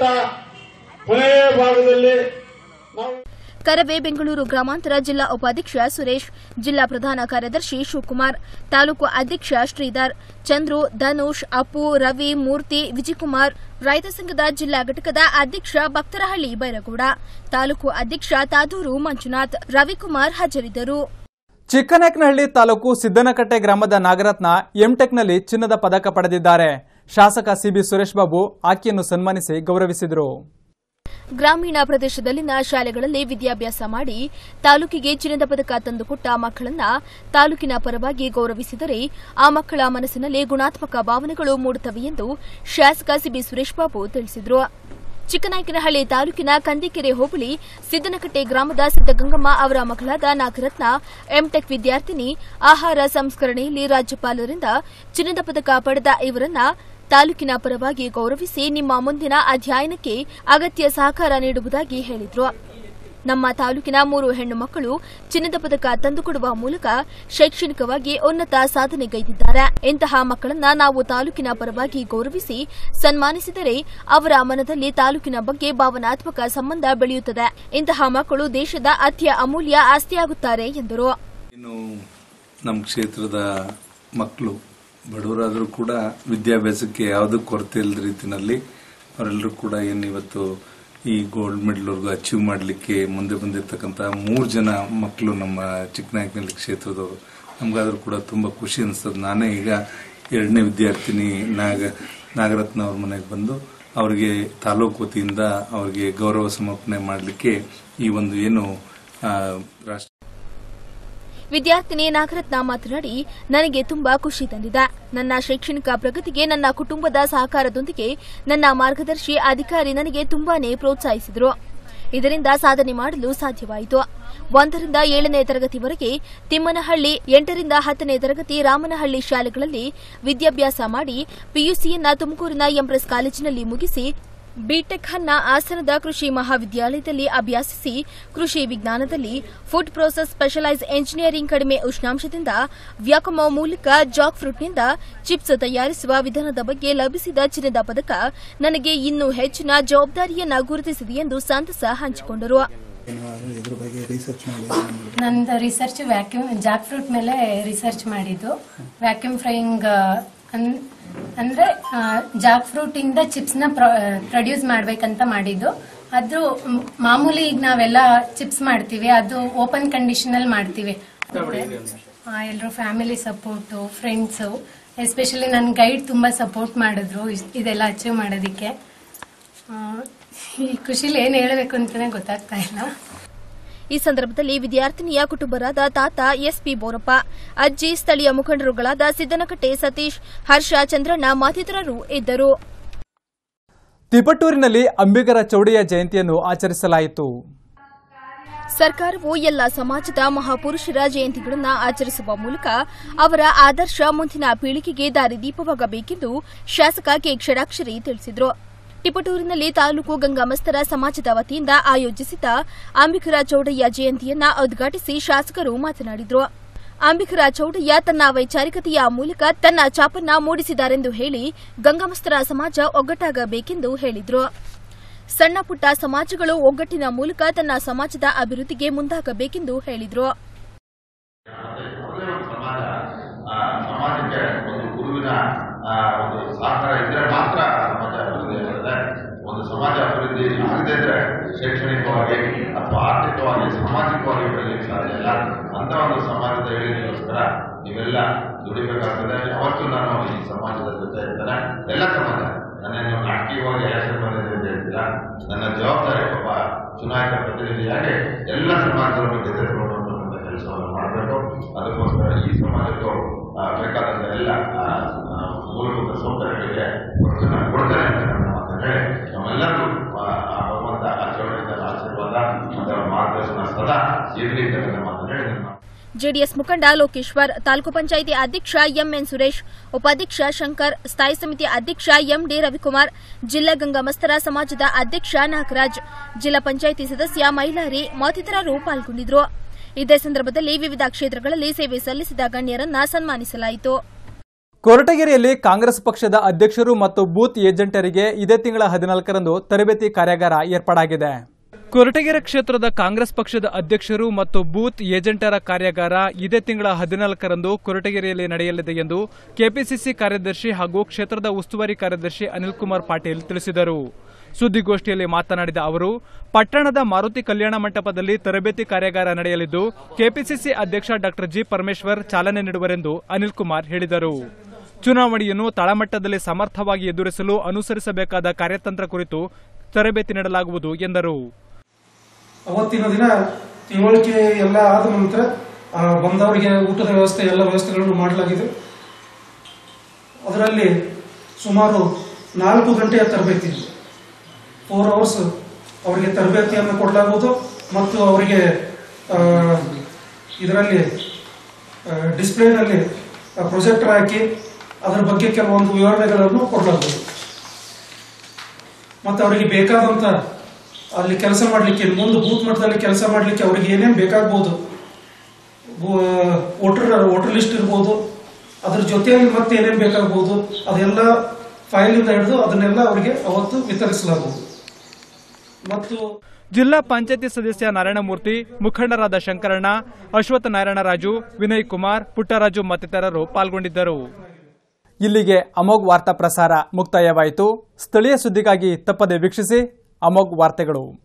ಕೊನೆಯ ಭಾಗದಲ್ಲಿ ನಾವು ಕರವೇ ಬೆಂಗಳೂರು ಗ್ರಾಮಾಂತರ ಜಿಲ್ಲಾ ಉಪಾಧ್ಯಕ್ಷ ಸುರೇಶ್ ಜಿಲ್ಲಾ ಪ್ರಧಾನ ಕಾರ್ಯದರ್ಶಿ ಶಿವಕುಮಾರ್ ತಾಲೂಕು ಅಧ್ಯಕ್ಷ ಶ್ರೀಧರ್ ಚಂದ್ರು ಧನುಷ್ ಅಪ್ಪು ರವಿ ಮೂರ್ತಿ ವಿಜಯಕುಮಾರ್ ರೈತ ಸಂಘದ ಜಿಲ್ಲಾ ಘಟಕದ ಅಧ್ಯಕ್ಷ ಭಕ್ತರಹಳ್ಳಿ ಬೈರಗೌಡ ತಾಲೂಕು ಅಧ್ಯಕ್ಷ ತಾದೂರು ಮಂಜುನಾಥ್ ರವಿಕುಮಾರ್ ಹಾಜರಿದ್ದರು ಚಿಕ್ಕನಾಯಕನಹಳ್ಳಿ ತಾಲೂಕು ಸಿದ್ದನಕಟ್ಟೆ ಗ್ರಾಮದ ನಾಗರತ್ನ ಎಂಟೆಕ್ನಲ್ಲಿ ಚಿನ್ನದ ಪದಕ ಪಡೆದಿದ್ದಾರೆ ಶಾಸಕ ಸಿಬಿ ಸುರೇಶ್ ಬಾಬು ಆಕೆಯನ್ನು ಸನ್ಮಾನಿಸಿ ಗೌರವಿಸಿದರು ಗ್ರಾಮೀಣ ಪ್ರದೇಶದಲ್ಲಿನ ಶಾಲೆಗಳಲ್ಲಿ ವಿದ್ಯಾಭ್ಯಾಸ ಮಾಡಿ ತಾಲೂಕಿಗೆ ಚಿನ್ನದ ಪದಕ ತಂದುಕೊಟ್ಟ ಮಕ್ಕಳನ್ನ ತಾಲೂಕಿನ ಪರವಾಗಿ ಗೌರವಿಸಿದರೆ ಆ ಮಕ್ಕಳ ಮನಸ್ಸಿನಲ್ಲಿ ಗುಣಾತ್ಮಕ ಭಾವನೆಗಳು ಮೂಡುತ್ತವೆ ಎಂದು ಶಾಸಕ ಸಿಬಿ ಸುರೇಶ್ ಬಾಬು ತಿಳಿಸಿದರು ಚಿಕ್ಕನಾಯಕನಹಳ್ಳಿ ತಾಲೂಕಿನ ಕಂದಿಕೆರೆ ಹೋಬಳಿ ಸಿದ್ದನಕಟ್ಟೆ ಗ್ರಾಮದ ಸಿದ್ದಗಂಗಮ್ಮ ಅವರ ಮಗಳಾದ ನಾಗರತ್ನ ಎಂಟೆಕ್ ವಿದ್ಯಾರ್ಥಿನಿ ಆಹಾರ ಸಂಸ್ಕರಣೆಯಲ್ಲಿ ರಾಜ್ಯಪಾಲರಿಂದ ಚಿನ್ನದ ಪದಕ ಪಡೆದ ಇವರನ್ನ ತಾಲೂಕಿನ ಪರವಾಗಿ ಗೌರವಿಸಿ ನಿಮ್ಮ ಮುಂದಿನ ಅಧ್ಯಯನಕ್ಕೆ ಅಗತ್ಯ ಸಹಕಾರ ನೀಡುವುದಾಗಿ ಹೇಳಿದರು ನಮ್ಮ ತಾಲೂಕಿನ ಮೂರು ಹೆಣ್ಣು ಮಕ್ಕಳು ಚಿನ್ನದ ಪದಕ ತಂದುಕೊಡುವ ಮೂಲಕ ಶೈಕ್ಷಣಿಕವಾಗಿ ಉನ್ನತ ಸಾಧನೆಗೈದಿದ್ದಾರೆ ಇಂತಹ ಮಕ್ಕಳನ್ನ ನಾವು ತಾಲೂಕಿನ ಪರವಾಗಿ ಗೌರವಿಸಿ ಸನ್ಮಾನಿಸಿದರೆ ಅವರ ಮನದಲ್ಲಿ ತಾಲೂಕಿನ ಬಗ್ಗೆ ಭಾವನಾತ್ಮಕ ಸಂಬಂಧ ಬೆಳೆಯುತ್ತದೆ ಇಂತಹ ಮಕ್ಕಳು ದೇಶದ ಅತ್ಯ ಅಮೂಲ್ಯ ಆಸ್ತಿಯಾಗುತ್ತಾರೆ ಎಂದರು ಇನ್ನು ನಮ್ಮ ಕ್ಷೇತ್ರದ ಮಕ್ಕಳು ಬಡವರಾದರೂ ಕೂಡ ವಿದ್ಯಾಭ್ಯಾಸಕ್ಕೆ ಯಾವುದೂ ಕೊರತೆ ಇಲ್ಲದ ರೀತಿನಲ್ಲಿ ಅವರೆಲ್ಲರೂ ಕೂಡ ಏನು ಇವತ್ತು ಈ ಗೋಲ್ಡ್ ಮೆಡಲ್ವರೆಗೂ ಅಚೀವ್ ಮಾಡಲಿಕ್ಕೆ ಮುಂದೆ ಬಂದಿರತಕ್ಕಂಥ ಮೂರು ಜನ ಮಕ್ಕಳು ನಮ್ಮ ಚಿಕ್ಕನಾಯಕನಹಳ್ಳಿ ಕ್ಷೇತ್ರದವರು ನಮಗಾದ್ರೂ ಕೂಡ ತುಂಬ ಖುಷಿ ಅನಿಸ್ತದೆ ನಾನೇ ಈಗ ಎರಡನೇ ವಿದ್ಯಾರ್ಥಿನಿ ನಾಗ ನಾಗರತ್ನ ಅವ್ರ ಮನೆಗೆ ಬಂದು ಅವರಿಗೆ ತಾಲೂಕು ವತಿಯಿಂದ ಅವರಿಗೆ ಗೌರವ ಸಮರ್ಪಣೆ ಮಾಡಲಿಕ್ಕೆ ಈ ಒಂದು ಏನು ಆ, ರಾಷ್ಟ್ರ ವಿದ್ಯಾರ್ಥಿನಿ ನಾಗರತ್ನ ಮಾತನಾಡಿ ನನಗೆ ತುಂಬಾ ಖುಷಿ ತಂದಿದೆ ನನ್ನ ಶೈಕ್ಷಣಿಕ ಪ್ರಗತಿಗೆ ನನ್ನ ಕುಟುಂಬದ ಸಹಕಾರದೊಂದಿಗೆ ನನ್ನ ಮಾರ್ಗದರ್ಶಿ ಅಧಿಕಾರಿ ನನಗೆ ತುಂಬಾನೇ ಪ್ರೋತ್ಸಾಹಿಸಿದರು ಇದರಿಂದ ಸಾಧನೆ ಮಾಡಲು ಸಾಧ್ಯವಾಯಿತು ಒಂದರಿಂದ ಏಳನೇ ತರಗತಿವರೆಗೆ ತಿಮ್ಮನಹಳ್ಳಿ ಎಂಟರಿಂದ ಹತ್ತನೇ ತರಗತಿ ರಾಮನಹಳ್ಳಿ ಶಾಲೆಗಳಲ್ಲಿ ವಿದ್ಯಾಭ್ಯಾಸ ಮಾಡಿ ಪಿಯುಸಿಯನ್ನ ತುಮಕೂರಿನ ಎಂಪ್ರೆಸ್ ಕಾಲೇಜಿನಲ್ಲಿ ಮುಗಿಸಿ ಬಿಟೆಕ್ ಅನ್ನ ಹಾಸನದ ಕೃಷಿ ಮಹಾವಿದ್ಯಾಲಯದಲ್ಲಿ ಅಭ್ಯಾಸಿಸಿ ಕೃಷಿ ವಿಜ್ಞಾನದಲ್ಲಿ ಫುಡ್ ಪ್ರೋಸೆಸ್ ಸ್ಪೆಷಲೈಸ್ ಎಂಜಿನಿಯರಿಂಗ್ ಕಡಿಮೆ ಉಷ್ಣಾಂಶದಿಂದ ವ್ಯಾಕಮೋ ಮೂಲಕ ಜಾಕ್ ಫ್ರೂಟ್ನಿಂದ ಚಿಪ್ಸ್ ತಯಾರಿಸುವ ವಿಧಾನದ ಬಗ್ಗೆ ಲಭಿಸಿದ ಚಿನ್ನದ ಪದಕ ನನಗೆ ಇನ್ನೂ ಹೆಚ್ಚಿನ ಜವಾಬ್ದಾರಿಯನ್ನ ಗುರುತಿಸಿದೆ ಎಂದು ಸಂತಸ ಹಂಚಿಕೊಂಡರು ಇದ್ರ ಬಗ್ಗೆ ರಿಸರ್ಚ್ ಮಾಡಿ ನಂದು ರಿಸರ್ಚ್ ವ್ಯಾಕ್ಯೂಮ್ ಜಾಕ್ ಫ್ರೂಟ್ ಮೇಲೆ ರಿಸರ್ಚ್ ಮಾಡಿದ್ದು ವ್ಯಾಕ್ಯೂಮ್ ಫ್ರೈಯಿಂಗ್ ಅಂದ್ರೆ ಜಾಕ್ ಫ್ರೂಟ್ ಇಂದ ಚಿಪ್ಸ್ ನ ಪ್ರೊಡ್ಯೂಸ್ ಮಾಡ್ಬೇಕಂತ ಮಾಡಿದ್ದು ಅದು ಮ್, ಮಾಮೂಲಿ ಈಗ ನಾವೆಲ್ಲ ಚಿಪ್ಸ್ ಮಾಡ್ತೀವಿ ಅದು ಓಪನ್ ಕಂಡೀಷನ್ ಅಲ್ಲಿ ಮಾಡ್ತೀವಿ ಎಲ್ಲರೂ ಫ್ಯಾಮಿಲಿ ಸಪೋರ್ಟು ಫ್ರೆಂಡ್ಸು ಎಸ್ಪೆಷಲಿ ನನ್ನ ಗೈಡ್ ತುಂಬಾ ಸಪೋರ್ಟ್ ಮಾಡಿದ್ರು ಇಸ್- ಇದೆಲ್ಲ ಅಚೀವ್ ಮಾಡೋದಕ್ಕೆ ಆ, ಈ ಖುಷಿಲಿ ಏನ್ ಹೇಳಬೇಕು ಅಂತಾನೆ ಗೊತ್ತಾಗ್ತಾ ಇಲ್ಲ ಈ ಸಂದರ್ಭದಲ್ಲಿ ವಿದ್ಯಾರ್ಥಿನಿಯ ಕುಟುಂಬರಾದ ತಾತ ಎಸ್ಪಿ ಬೋರಪ್ಪ ಅಜ್ಜಿ ಸ್ಥಳೀಯ ಮುಖಂಡರುಗಳಾದ ಸಿದ್ದನಕಟ್ಟೆ ಸತೀಶ್ ಹರ್ಷ ಚಂದ್ರಣ್ಣ ಮತ್ತಿತರರು ಇದ್ದರು ತಿಪಟೂರಿನಲ್ಲಿ ಅಂಬಿಗರ ಚೌಡಿಯ ಜಯಂತಿಯನ್ನು ಆಚರಿಸಲಾಯಿತು ಸರ್ಕಾರವು ಎಲ್ಲ ಸಮಾಜದ ಮಹಾಪುರುಷರ ಜಯಂತಿಗಳನ್ನು ಆಚರಿಸುವ ಮೂಲಕ ಅವರ ಆದರ್ಶ ಮುಂದಿನ ಪೀಳಿಗೆಗೆ ದಾರಿದೀಪವಾಗಬೇಕೆಂದು ಶಾಸಕ ಕೆ ಕ್ಷರಾಕ್ಷರಿ ತಿಳಿಸಿದರು ಟಿಪಟೂರಿನಲ್ಲಿ ತಾಲೂಕು ಗಂಗಾಮಸ್ತರ ಸಮಾಜದ ವತಿಯಿಂದ ಆಯೋಜಿಸಿದ್ದ ಅಂಬಿಕರ ಚೌಡಯ್ಯ ಜಯಂತಿಯನ್ನ ಉದ್ಘಾಟಿಸಿ ಶಾಸಕರು ಮಾತನಾಡಿದರು ಅಂಬಿಕರ ಚೌಡಯ್ಯ ತನ್ನ ವೈಚಾರಿಕತೆಯ ಮೂಲಕ ತನ್ನ ಛಾಪನ್ನ ಮೂಡಿಸಿದಾರೆಂದು ಹೇಳಿ ಗಂಗಮಸ್ತರ ಸಮಾಜ ಒಗ್ಗಟ್ಟಾಗಬೇಕೆಂದು ಹೇಳಿದ್ರು ಸಣ್ಣ ಪುಟ್ಟ ಸಮಾಜಗಳು ಒಗ್ಗಟ್ಟಿನ ಮೂಲಕ ತನ್ನ ಸಮಾಜದ ಅಭಿವೃದ್ಧಿಗೆ ಮುಂದಾಗಬೇಕೆಂದು ಹೇಳಿದ್ರು ಆ, ಸಮಾಜಕ್ಕೆ ಒಂದು ಗುರುವಿನ ಆ, ಒಂದು ಸಹಕಾರ ಇದ್ರೆ ಮಾತ್ರ ಸಮಾಜ ಅಭಿವೃದ್ಧಿ ಆಗುತ್ತೆ ಒಂದು ಸಮಾಜ ಅಭಿವೃದ್ಧಿ ಆಗದೇ ಇದ್ರೆ ಶೈಕ್ಷಣಿಕವಾಗಿ ಅಥವಾ ಆರ್ಥಿಕವಾಗಿ ಸಾಮಾಜಿಕವಾಗಿ ಬೆಳಲಿಕ್ಕೆ ಸಾಧ್ಯ ಇಲ್ಲ ಅಂತ ಒಂದು ಸಮಾಜದ ಏಳಿಗೆಗೋಸ್ಕರ ನೀವೆಲ್ಲ ದುಡಿಬೇಕಾಗ್ತದೆ ಯಾವತ್ತೂ ನಾನು ಈ ಸಮಾಜದ ಜೊತೆ ಇರ್ತೇನೆ ಎಲ್ಲ ಸಮಾಜ ನನ್ನೇನು ನಾಟಕೀಯವಾಗಿ ಎಲೆಕ್ಷನ್ ಬಂದಿದೆ ಅಂತ ಹೇಳ್ತೀರ ನನ್ನ ಜವಾಬ್ದಾರಿ ಒಬ್ಬ ಚುನಾಯಿತ ಪ್ರತಿನಿಧಿಯಾಗಿ ಎಲ್ಲ ಸಮಾಜದವರು ಜೊತೆ ತಗೊಂಡು ಕೆಲಸವನ್ನು ಮಾಡಬೇಕು ಅದಕ್ಕೋಸ್ಕರ ಈ ಸಮಾಜಕ್ಕೂ ಆ, ಬೇಕಾದಂತ ಎಲ್ಲ ಆ, ಆ, ಮೂಲಭೂತ ಸೌಕರ್ಯಗಳಿಗೆ ಒತ್ತನ್ನು ಕೊಡ್ತಾರೆ ಅಂತ ನನ್ನ ಮಾತನ್ನು ಹೇಳಿ ನಮ್ಮೆಲ್ಲರಿಗೂ ಆ, ಆ ಭಗವಂತ ಆ ಚೌಡಯ್ಯನ ಆಶೀರ್ವಾದ ಮತ್ತು ಅವರ ಮಾರ್ಗದರ್ಶನ ಸದಾ ಇರಲಿ ಅಂತ ನನ್ನ ಮಾತನ್ನು ಹೇಳಿ ನನ್ನ ಜೆಡಿಎಸ್ ಮುಖಂಡ ಲೋಕೇಶ್ವರ್ ತಾಲೂಕು ಪಂಚಾಯಿತಿ ಅಧ್ಯಕ್ಷ ಎಂಎನ್ ಸುರೇಶ್ ಉಪಾಧ್ಯಕ್ಷ ಶಂಕರ್ ಸ್ಥಾಯಿ ಸಮಿತಿ ಅಧ್ಯಕ್ಷ ಎಂಡಿ ರವಿಕುಮಾರ್ ಜಿಲ್ಲಾ ಗಂಗಾಮಸ್ತರ ಸಮಾಜದ ಅಧ್ಯಕ್ಷ ನಾಗರಾಜ್ ಜಿಲ್ಲಾ ಪಂಚಾಯಿತಿ ಸದಸ್ಯ ಮೈಲಾರಿ ಮತ್ತಿತರರು ಪಾಲ್ಗೊಂಡಿದ್ರು ಇದೇ ಸಂದರ್ಭದಲ್ಲಿ ವಿವಿಧ ಕ್ಷೇತ್ರಗಳಲ್ಲಿ ಸೇವೆ ಸಲ್ಲಿಸಿದ ಗಣ್ಯರನ್ನ ಸನ್ಮಾನಿಸಲಾಯಿತು ಕೊರಟಗೆರೆಯಲ್ಲಿ ಕಾಂಗ್ರೆಸ್ ಪಕ್ಷದ ಅಧ್ಯಕ್ಷರು ಮತ್ತು ಬೂತ್ ಏಜೆಂಟರಿಗೆ ಇದೇ ತಿಂಗಳ ಹದಿನಾಲ್ಕರಂದು ತರಬೇತಿ ಕಾರ್ಯಾಗಾರ ಏರ್ಪಾಡಾಗಿದೆ ಕೊರಟಗೆರೆ ಕ್ಷೇತ್ರದ ಕಾಂಗ್ರೆಸ್ ಪಕ್ಷದ ಅಧ್ಯಕ್ಷರು ಮತ್ತು ಬೂತ್ ಏಜೆಂಟರ ಕಾರ್ಯಾಗಾರ ಇದೇ ತಿಂಗಳ ಹದಿನಾಲ್ಕರಂದು ಕೊರಟಗೆರೆಯಲ್ಲಿ ನಡೆಯಲಿದೆ ಎಂದು ಕೆಪಿಸಿಸಿ ಕಾರ್ಯದರ್ಶಿ ಹಾಗೂ ಕ್ಷೇತ್ರದ ಉಸ್ತುವಾರಿ ಕಾರ್ಯದರ್ಶಿ ಅನಿಲ್ ಕುಮಾರ್ ಪಾಟೀಲ್ ತಿಳಿಸಿದರು ಸುದ್ದಿಗೋಷ್ಠಿಯಲ್ಲಿ ಮಾತನಾಡಿದ ಅವರು ಪಟ್ಟಣದ ಮಾರುತಿ ಕಲ್ಯಾಣ ಮಂಟಪದಲ್ಲಿ ತರಬೇತಿ ಕಾರ್ಯಾಗಾರ ನಡೆಯಲಿದ್ದು ಕೆಪಿಸಿಸಿ ಅಧ್ಯಕ್ಷ ಡಾ ಜಿ ಪರಮೇಶ್ವರ್ ಚಾಲನೆ ನೀಡುವರೆಂದು ಅನಿಲ್ ಕುಮಾರ್ ಹೇಳಿದರು ಚುನಾವಣೆಯನ್ನು ತಳಮಟ್ಟದಲ್ಲಿ ಸಮರ್ಥವಾಗಿ ಎದುರಿಸಲು ಅನುಸರಿಸಬೇಕಾದ ಕಾರ್ಯತಂತ್ರ ಕುರಿತು ತರಬೇತಿ ನೀಡಲಾಗುವುದು ಎಂದರು ಅವತ್ತಿನ ದಿನ ತಿಳುವಳಿಕೆ ಎಲ್ಲ ಆದ ನಂತರ ಆ, ಬಂದವರಿಗೆ ಊಟದ ವ್ಯವಸ್ಥೆ ಎಲ್ಲ ವ್ಯವಸ್ಥೆಗಳನ್ನು ಮಾಡಲಾಗಿದೆ ಅದರಲ್ಲಿ ಸುಮಾರು ನಾಲ್ಕು ಗಂಟೆಯ ತರಬೇತಿ ಇದೆ ಫೋರ್ ಅವರ್ಸ್ ಅವರಿಗೆ ತರಬೇತಿಯನ್ನು ಕೊಡಲಾಗುವುದು ಮತ್ತು ಅವರಿಗೆ ಆ, ಇದರಲ್ಲಿ ಡಿಸ್ಪ್ಲೇನಲ್ಲಿ ಪ್ರೊಜೆಕ್ಟರ್ ಹಾಕಿ ಅದರ ಬಗ್ಗೆ ಕೆಲವೊಂದು ವಿವರಣೆಗಳನ್ನು ಕೊಡಲಾಗುವುದು ಮತ್ತು ಅವರಿಗೆ ಬೇಕಾದಂತ ಅಲ್ಲಿ ಕೆಲಸ ಮಾಡಲಿಕ್ಕೆ ಮುಂದೆ ಬೂತ್ ಮಟ್ಟದಲ್ಲಿ ಕೆಲಸ ಮಾಡಲಿಕ್ಕೆ ಅವರಿಗೆ ಏನೇನು ಬೇಕಾಗ್ಬೋದು ವೋಟರ್ ವೋಟರ್ ಲಿಸ್ಟ್ ಇರ್ಬೋದು ಅದ್ರ ಜೊತೆಯಲ್ಲಿ ಮತ್ತೆ ಏನೇನು ಬೇಕಾಗ್ಬೋದು ಅದೆಲ್ಲ ಫೈಲಿಂದ ಹಿಡಿದು ಅದನ್ನೆಲ್ಲ ಅವರಿಗೆ ಅವತ್ತು ವಿತರಿಸಲಾಗುವುದು ಮತ್ತು ಜಿಲ್ಲಾ ಪಂಚಾಯತಿ ಸದಸ್ಯ ನಾರಾಯಣಮೂರ್ತಿ ಮುಖಂಡರಾದ ಶಂಕರಣ್ಣ ಅಶ್ವತ್ಥ ನಾರಾಯಣರಾಜು ವಿನಯ್ ಕುಮಾರ್ ಪುಟ್ಟರಾಜು ಮತ್ತಿತರರು ಪಾಲ್ಗೊಂಡಿದ್ದರು ಇಲ್ಲಿಗೆ ಅಮೋಘ್ ವಾರ್ತಾ ಪ್ರಸಾರ ಮುಕ್ತಾಯವಾಯಿತು ಸ್ಥಳೀಯ ಸುದ್ದಿಗಾಗಿ ತಪ್ಪದೆ ವೀಕ್ಷಿಸಿ ಅಮೋಘ್ ವಾರ್ತೆಗಳು